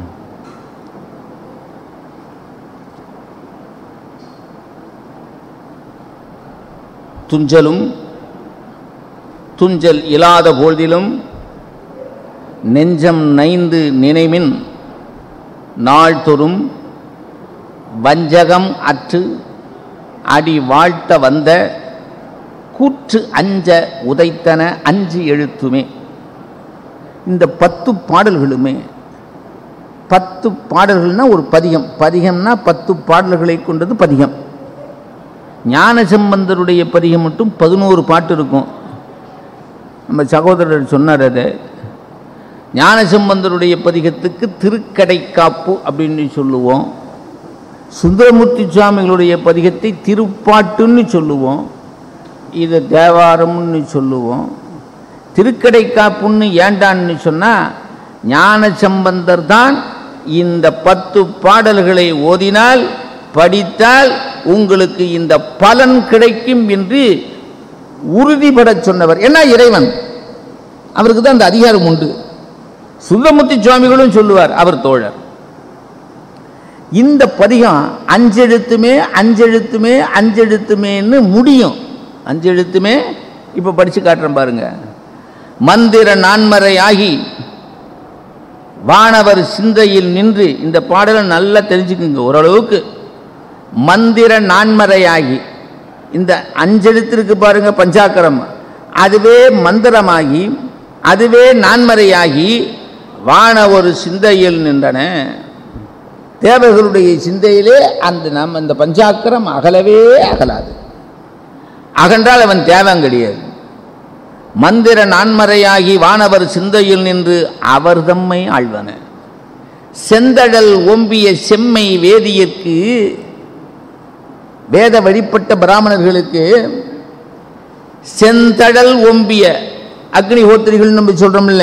துஞ்சலும் துஞ்சல் இல்லாத பொழுதிலும் நெஞ்சம் நைந்து நினைவின் நாள்தொறும் வஞ்சகம் அற்று அடி வாழ்த்த வந்த கூற்று அஞ்ச உதைத்தன அஞ்சு எழுத்துமே இந்த பத்து பாடல்களுமே பத்து பாடல்கள்னா ஒரு பதிகம் பதிகம்னா பத்து பாடல்களை கொண்டது பதிகம் ஞானசம்பந்தருடைய பதிகம் மட்டும் பதினோரு பாட்டு இருக்கும் நம்ம சகோதரர் சொன்னார் அதை ஞானசம்பந்தருடைய பதிகத்துக்கு திருக்கடைக்காப்பு அப்படின்னு சொல்லுவோம் சுந்தரமூர்த்தி சுவாமிகளுடைய பதிகத்தை திருப்பாட்டுன்னு சொல்லுவோம் இது தேவாரம்னு சொல்லுவோம் திருக்கடைக்காப்புன்னு ஏண்டான்னு சொன்னால் ஞானசம்பந்தர் தான் இந்த பத்து பாடல்களை ஓதினால் படித்தால் உங்களுக்கு இந்த பலன் கிடைக்கும் என்று உறுதிபட சொன்னவர் என்ன இறைவன் அவருக்கு தான் அந்த அதிகாரம் உண்டு சுந்தரமூர்த்தி சுவாமிகளும் சொல்லுவார் அவர் தோழர் இந்த பதிகம் அஞ்செழுத்துமே அஞ்செழுத்துமே அஞ்செழுத்துமேன்னு முடியும் அஞ்செழுத்துமே இப்போ படித்து காட்டுறேன் பாருங்க மந்திர நான்மறை ஆகி வானவர் சிந்தையில் நின்று இந்த பாடலை நல்லா தெரிஞ்சுக்குங்க ஓரளவுக்கு மந்திர நான்மறையாகி இந்த அஞ்செழுத்திற்கு பாருங்க பஞ்சாக்கரம் அதுவே மந்திரமாகி அதுவே நான்மறையாகி வான ஒரு சிந்தையில் நின்றன தேவர்களுடைய சிந்தையிலே அந்த நம்ம இந்த பஞ்சாக்கரம் அகலவே அகலாது அகன்றால் அவன் தேவன் கிடையாது மந்திர நான்மறையாகி வானவர் சிந்தையில் நின்று அவர் தம்மை ஆழ்வன செந்தழல் ஓம்பிய செம்மை வேதியற்கு வேத வழிபட்ட பிராமணர்களுக்கு செந்தழல் ஓம்பிய அக்னிஹோத்திரிகள் நம்ம சொல்றோம்ல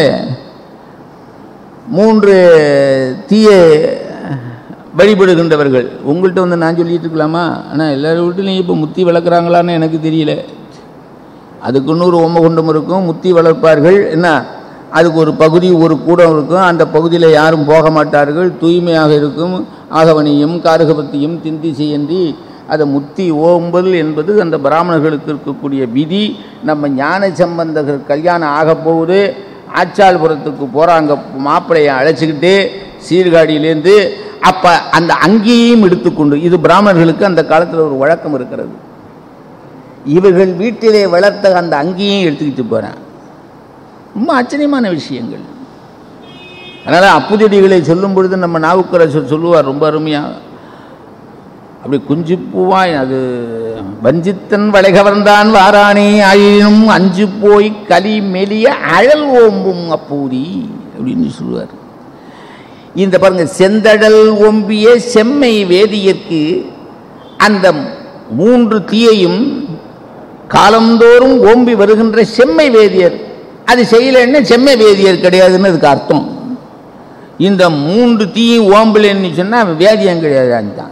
மூன்று தீய வழிபடுகின்றவர்கள் உங்கள்கிட்ட வந்து நான் சொல்லிட்டு இருக்கலாமா ஆனால் எல்லாரும் வீட்டிலையும் இப்போ முத்தி வளர்க்குறாங்களான்னு எனக்கு தெரியல அதுக்கு இன்னொரு ஓமகுண்டம் இருக்கும் முத்தி வளர்ப்பார்கள் என்ன அதுக்கு ஒரு பகுதி ஒரு கூடம் இருக்கும் அந்த பகுதியில் யாரும் போக மாட்டார்கள் தூய்மையாக இருக்கும் ஆகவனியும் காரகபத்தியும் திந்தி செய்யன்றி அதை முத்தி ஓம்பல் என்பது அந்த பிராமணர்களுக்கு இருக்கக்கூடிய விதி நம்ம ஞான சம்பந்தர்கள் கல்யாணம் ஆக போகுது ஆச்சால்புரத்துக்கு போகிறாங்க மாப்பிள்ளையை அழைச்சிக்கிட்டு சீர்காழியிலேருந்து அப்போ அந்த அங்கேயும் எடுத்துக்கொண்டு இது பிராமணர்களுக்கு அந்த காலத்தில் ஒரு வழக்கம் இருக்கிறது இவர்கள் வீட்டிலே வளர்த்த அந்த அங்கேயும் எடுத்துக்கிட்டு போகிறேன் ரொம்ப ஆச்சரியமான விஷயங்கள் அதனால் அப்புதடிகளை சொல்லும் பொழுது நம்ம நாவுக்கரசர் சொல்லுவார் ரொம்ப அருமையாக அப்படி குஞ்சு பூவாய் அது வஞ்சித்தன் வளைகவர்ந்தான் வாரானே ஆயினும் அஞ்சு போய் கலி மெலிய அழல் ஓம்பும் அப்பூதி அப்படின்னு சொல்லுவார் இந்த பாருங்க செந்தடல் ஒம்பிய செம்மை வேதியற்கு அந்த மூன்று தீயையும் காலந்தோறும் ஓம்பி வருகின்ற செம்மை வேதியர் அது செய்யலைன்னா செம்மை வேதியர் கிடையாதுன்னு அதுக்கு அர்த்தம் இந்த மூன்று தீயும் ஓம்பலைன்னு சொன்னால் வேதியம் கிடையாது தான்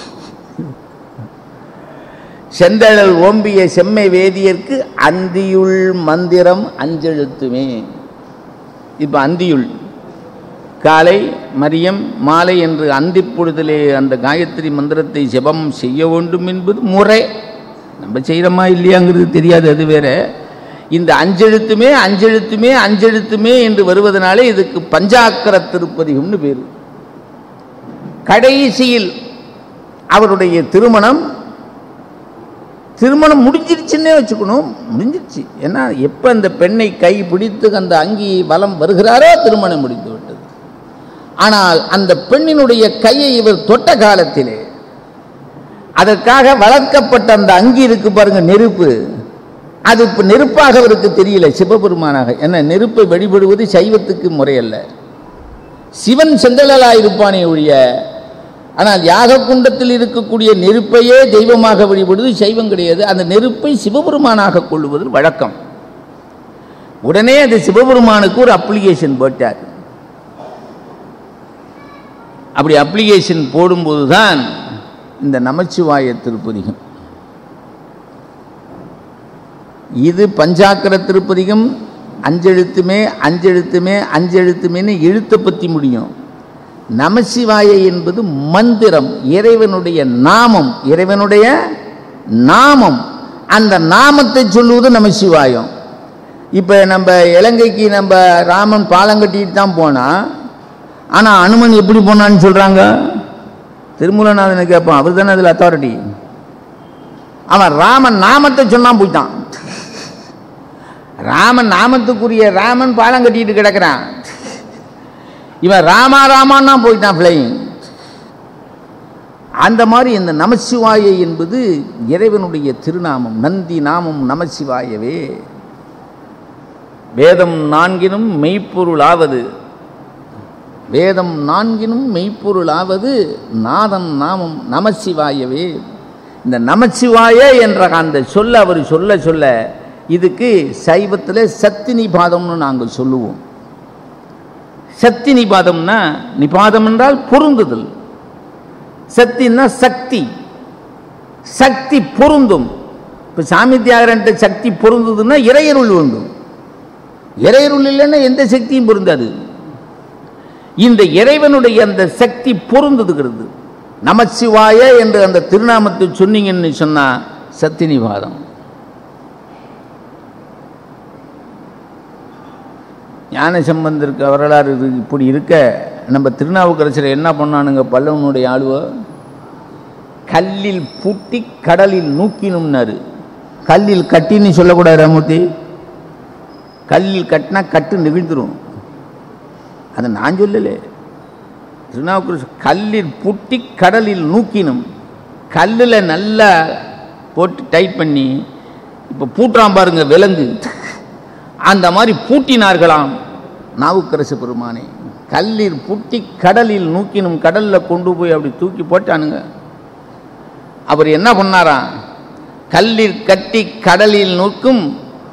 செந்தழல் ஓம்பிய செம்மை வேதியர்க்கு அந்தியுள் மந்திரம் அஞ்செழுத்துமே இப்போ அந்தியுள் காலை மதியம் மாலை என்று அந்தி பொழுதிலே அந்த காயத்ரி மந்திரத்தை ஜெபம் செய்ய வேண்டும் என்பது முறை நம்ம செய்கிறோமா இல்லையாங்கிறது தெரியாது அது வேற இந்த அஞ்செழுத்துமே அஞ்செழுத்துமே அஞ்செழுத்துமே என்று வருவதனாலே இதுக்கு பஞ்சாக்கர திருப்பதிகம்னு பேர் கடைசியில் அவருடைய திருமணம் திருமணம் முடிஞ்சிருச்சுன்னே வச்சுக்கணும் முடிஞ்சிருச்சு ஏன்னா எப்போ அந்த பெண்ணை கை பிடித்து அந்த அங்கி வலம் வருகிறாரோ திருமணம் முடிந்து விட்டது ஆனால் அந்த பெண்ணினுடைய கையை இவர் தொட்ட காலத்திலே அதற்காக வளர்க்கப்பட்ட அந்த அங்கி இருக்கு பாருங்க நெருப்பு அது இப்போ நெருப்பாக அவருக்கு தெரியல சிவபெருமானாக ஏன்னா நெருப்பை வழிபடுவது சைவத்துக்கு முறையல்ல சிவன் செந்தழலாக இருப்பானே ஒழிய ஆனால் யாக குண்டத்தில் இருக்கக்கூடிய நெருப்பையே தெய்வமாக வழிபடுவது சைவம் கிடையாது அந்த நெருப்பை சிவபெருமானாக கொள்ளுவது வழக்கம் உடனே அது சிவபெருமானுக்கு ஒரு அப்ளிகேஷன் போட்டார் அப்படி அப்ளிகேஷன் போடும்போது தான் இந்த நமச்சிவாய திருப்பதிகம் இது பஞ்சாக்கர திருப்பதிகம் அஞ்செழுத்துமே அஞ்செழுத்துமே அஞ்செழுத்துமேன்னு எழுத்தை பற்றி முடியும் நமசிவாய என்பது மந்திரம் இறைவனுடைய நாமம் இறைவனுடைய நாமம் அந்த நாமத்தை சொல்லுவது நமசிவாயம் இப்போ நம்ம இலங்கைக்கு நம்ம ராமன் பாலம் கட்டிட்டு தான் போனால் ஆனால் அனுமன் எப்படி போனான்னு சொல்கிறாங்க திருமூலநாதனை கேட்பான் அவர் தானே அதில் அத்தாரிட்டி அவன் ராமன் நாமத்தை சொன்னான் போயிட்டான் ராமன் நாமத்துக்குரிய ராமன் பாலம் கட்டிட்டு கிடக்கிறான் இவன் ராமா ராமான்னா போயிட்டான் ஃப்ளைங் அந்த மாதிரி இந்த நமசிவாய என்பது இறைவனுடைய திருநாமம் நந்தி நாமம் நமசிவாயவே வேதம் நான்கினும் மெய்ப்பொருளாவது வேதம் நான்கினும் மெய்ப்பொருளாவது நாதன் நாமம் நமசிவாயவே இந்த நமசிவாய என்ற அந்த சொல்ல அவர் சொல்ல சொல்ல இதுக்கு சைவத்தில் சத்தி நிபாதம்னு நாங்கள் சொல்லுவோம் சக்தி நிபாதம்னா நிபாதம் என்றால் பொருந்துதல் சக்தின்னா சக்தி சக்தி பொருந்தும் இப்போ சாமி தியாகரன்ட்ட சக்தி பொருந்ததுன்னா இறையருள் வேண்டும் இறையருள் இல்லைன்னா எந்த சக்தியும் பொருந்தாது இந்த இறைவனுடைய அந்த சக்தி பொருந்துதுகிறது நமச்சிவாய என்று அந்த திருநாமத்தை சொன்னீங்கன்னு சொன்னா சக்தி நிபாதம் ஞான சம்பந்தருக்கு வரலாறு இது இப்படி இருக்க நம்ம திருநாவுக்கரசர் என்ன பண்ணானுங்க பல்லவனுடைய ஆளுவ கல்லில் பூட்டி கடலில் நூக்கினும்னாரு கல்லில் கட்டின்னு சொல்லக்கூடாது ராமூர்த்தி கல்லில் கட்டினா கட்டு நிகழ்ந்துரும் அதை நான் சொல்லலே திருநாவுக்கரசர் கல்லில் பூட்டி கடலில் நூக்கினும் கல்லில் நல்லா போட்டு டைட் பண்ணி இப்போ பூட்டுறான் பாருங்க விலங்கு அந்த மாதிரி பூட்டினார்களாம் நாவுக்கரசு பெருமானே கல்லில் பூட்டி கடலில் நூக்கினும் கடலில் கொண்டு போய் அப்படி தூக்கி போட்டானுங்க அவர் என்ன பண்ணாராம் கல்லில் கட்டி கடலில் நூக்கும்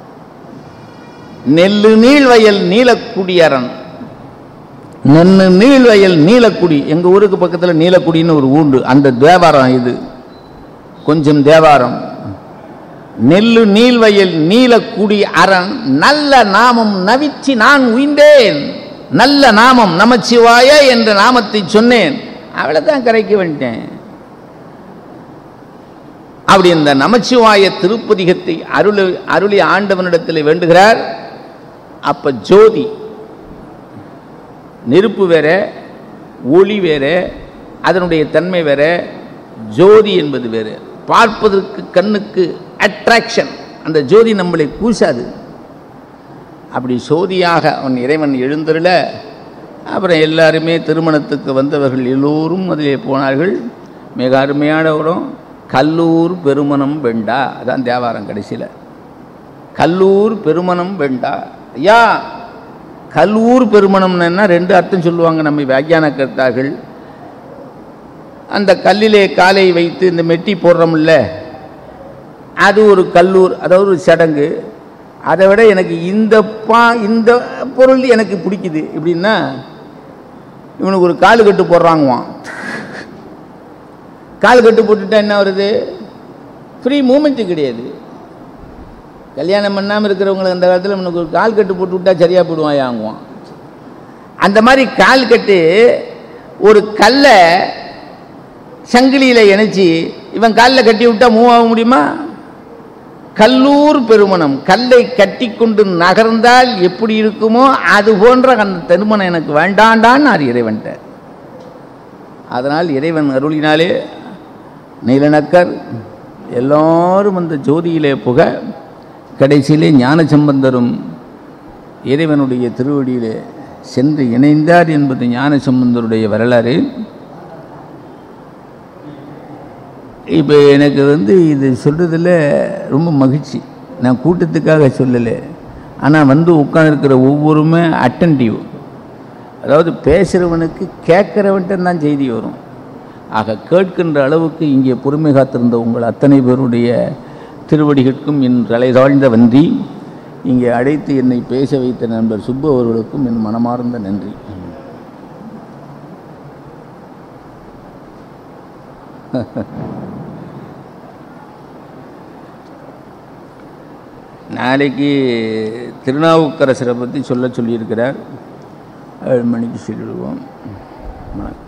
நெல்லு நீள்வயல் நீலக்குடியரன் நெல்லு நீள்வயல் நீலக்குடி எங்கள் ஊருக்கு பக்கத்தில் நீலக்குடின்னு ஒரு ஊண்டு அந்த தேவாரம் இது கொஞ்சம் தேவாரம் நெல்லு நீள்வயல் நீலக்குடி அரண் நல்ல நாமம் நவிச்சி நான் உயிந்தேன் நல்ல நாமம் நமச்சிவாய என்ற நாமத்தை சொன்னேன் அவளை தான் கரைக்க வந்துட்டேன் அப்படி இந்த நமச்சிவாய திருப்பதிகத்தை அருள் அருளி ஆண்டவனிடத்தில் வேண்டுகிறார் அப்ப ஜோதி நெருப்பு வேற ஒளி வேற அதனுடைய தன்மை வேற ஜோதி என்பது வேறு பார்ப்பதற்கு கண்ணுக்கு அட்ராக்ஷன் அந்த ஜோதி நம்மளை கூசாது அப்படி சோதியாக அவன் இறைவன் எழுந்தருள அப்புறம் எல்லாருமே திருமணத்துக்கு வந்தவர்கள் எல்லோரும் அதிலே போனார்கள் மிக அருமையான உரம் கல்லூர் பெருமணம் வெண்டா அதான் தேவாரம் கடைசியில் கல்லூர் பெருமணம் வெண்டா ஐயா கல்லூர் பெருமணம்னா ரெண்டு அர்த்தம் சொல்லுவாங்க நம்ம வியாக்கியான கர்த்தார்கள் அந்த கல்லிலே காலை வைத்து இந்த மெட்டி போடுறோம்ல அது ஒரு கல்லூர் அதாவது ஒரு சடங்கு அதை விட எனக்கு இந்த பா இந்த பொருள் எனக்கு பிடிக்குது எப்படின்னா இவனுக்கு ஒரு காலு கட்டு போடுறாங்குவான் கால் கட்டு போட்டுட்டா என்ன வருது ஃப்ரீ மூமெண்ட்டு கிடையாது கல்யாணம் பண்ணாமல் இருக்கிறவங்களுக்கு அந்த காலத்தில் இவனுக்கு ஒரு கால் கட்டு போட்டு விட்டா சரியாக போடுவான் ஆங்குவான் அந்த மாதிரி கால் கட்டு ஒரு கல்லை சங்கிலியில் இணைச்சி இவன் காலில் கட்டி விட்டா மூவ் ஆக முடியுமா கல்லூர் பெருமணம் கல்லை கட்டி கொண்டு நகர்ந்தால் எப்படி இருக்குமோ அது போன்ற அந்த திருமணம் எனக்கு வேண்டாண்டான்னு இறைவன்ட்ட அதனால் இறைவன் அருளினாலே நீலநக்கர் எல்லாரும் அந்த ஜோதியிலே புக கடைசியிலே ஞான சம்பந்தரும் இறைவனுடைய திருவடியிலே சென்று இணைந்தார் என்பது ஞான சம்பந்தருடைய வரலாறு இப்போ எனக்கு வந்து இது சொல்கிறதுல ரொம்ப மகிழ்ச்சி நான் கூட்டத்துக்காக சொல்லலை ஆனால் வந்து உட்காந்துருக்கிற ஒவ்வொருமே அட்டன்டிவ் அதாவது பேசுகிறவனுக்கு கேட்குறவன்ட்டு தான் செய்தி வரும் ஆக கேட்கின்ற அளவுக்கு இங்கே பொறுமை காத்திருந்த உங்கள் அத்தனை பேருடைய திருவடிகளுக்கும் என் தலை தாழ்ந்த வந்தி இங்கே அழைத்து என்னை பேச வைத்த நண்பர் சுப்பு அவர்களுக்கும் என் மனமார்ந்த நன்றி நாளைக்கு திருநாவுக்கரசரை பற்றி சொல்ல சொல்லியிருக்கிறார் ஏழு மணிக்கு சொல்லிடுவோம் வணக்கம்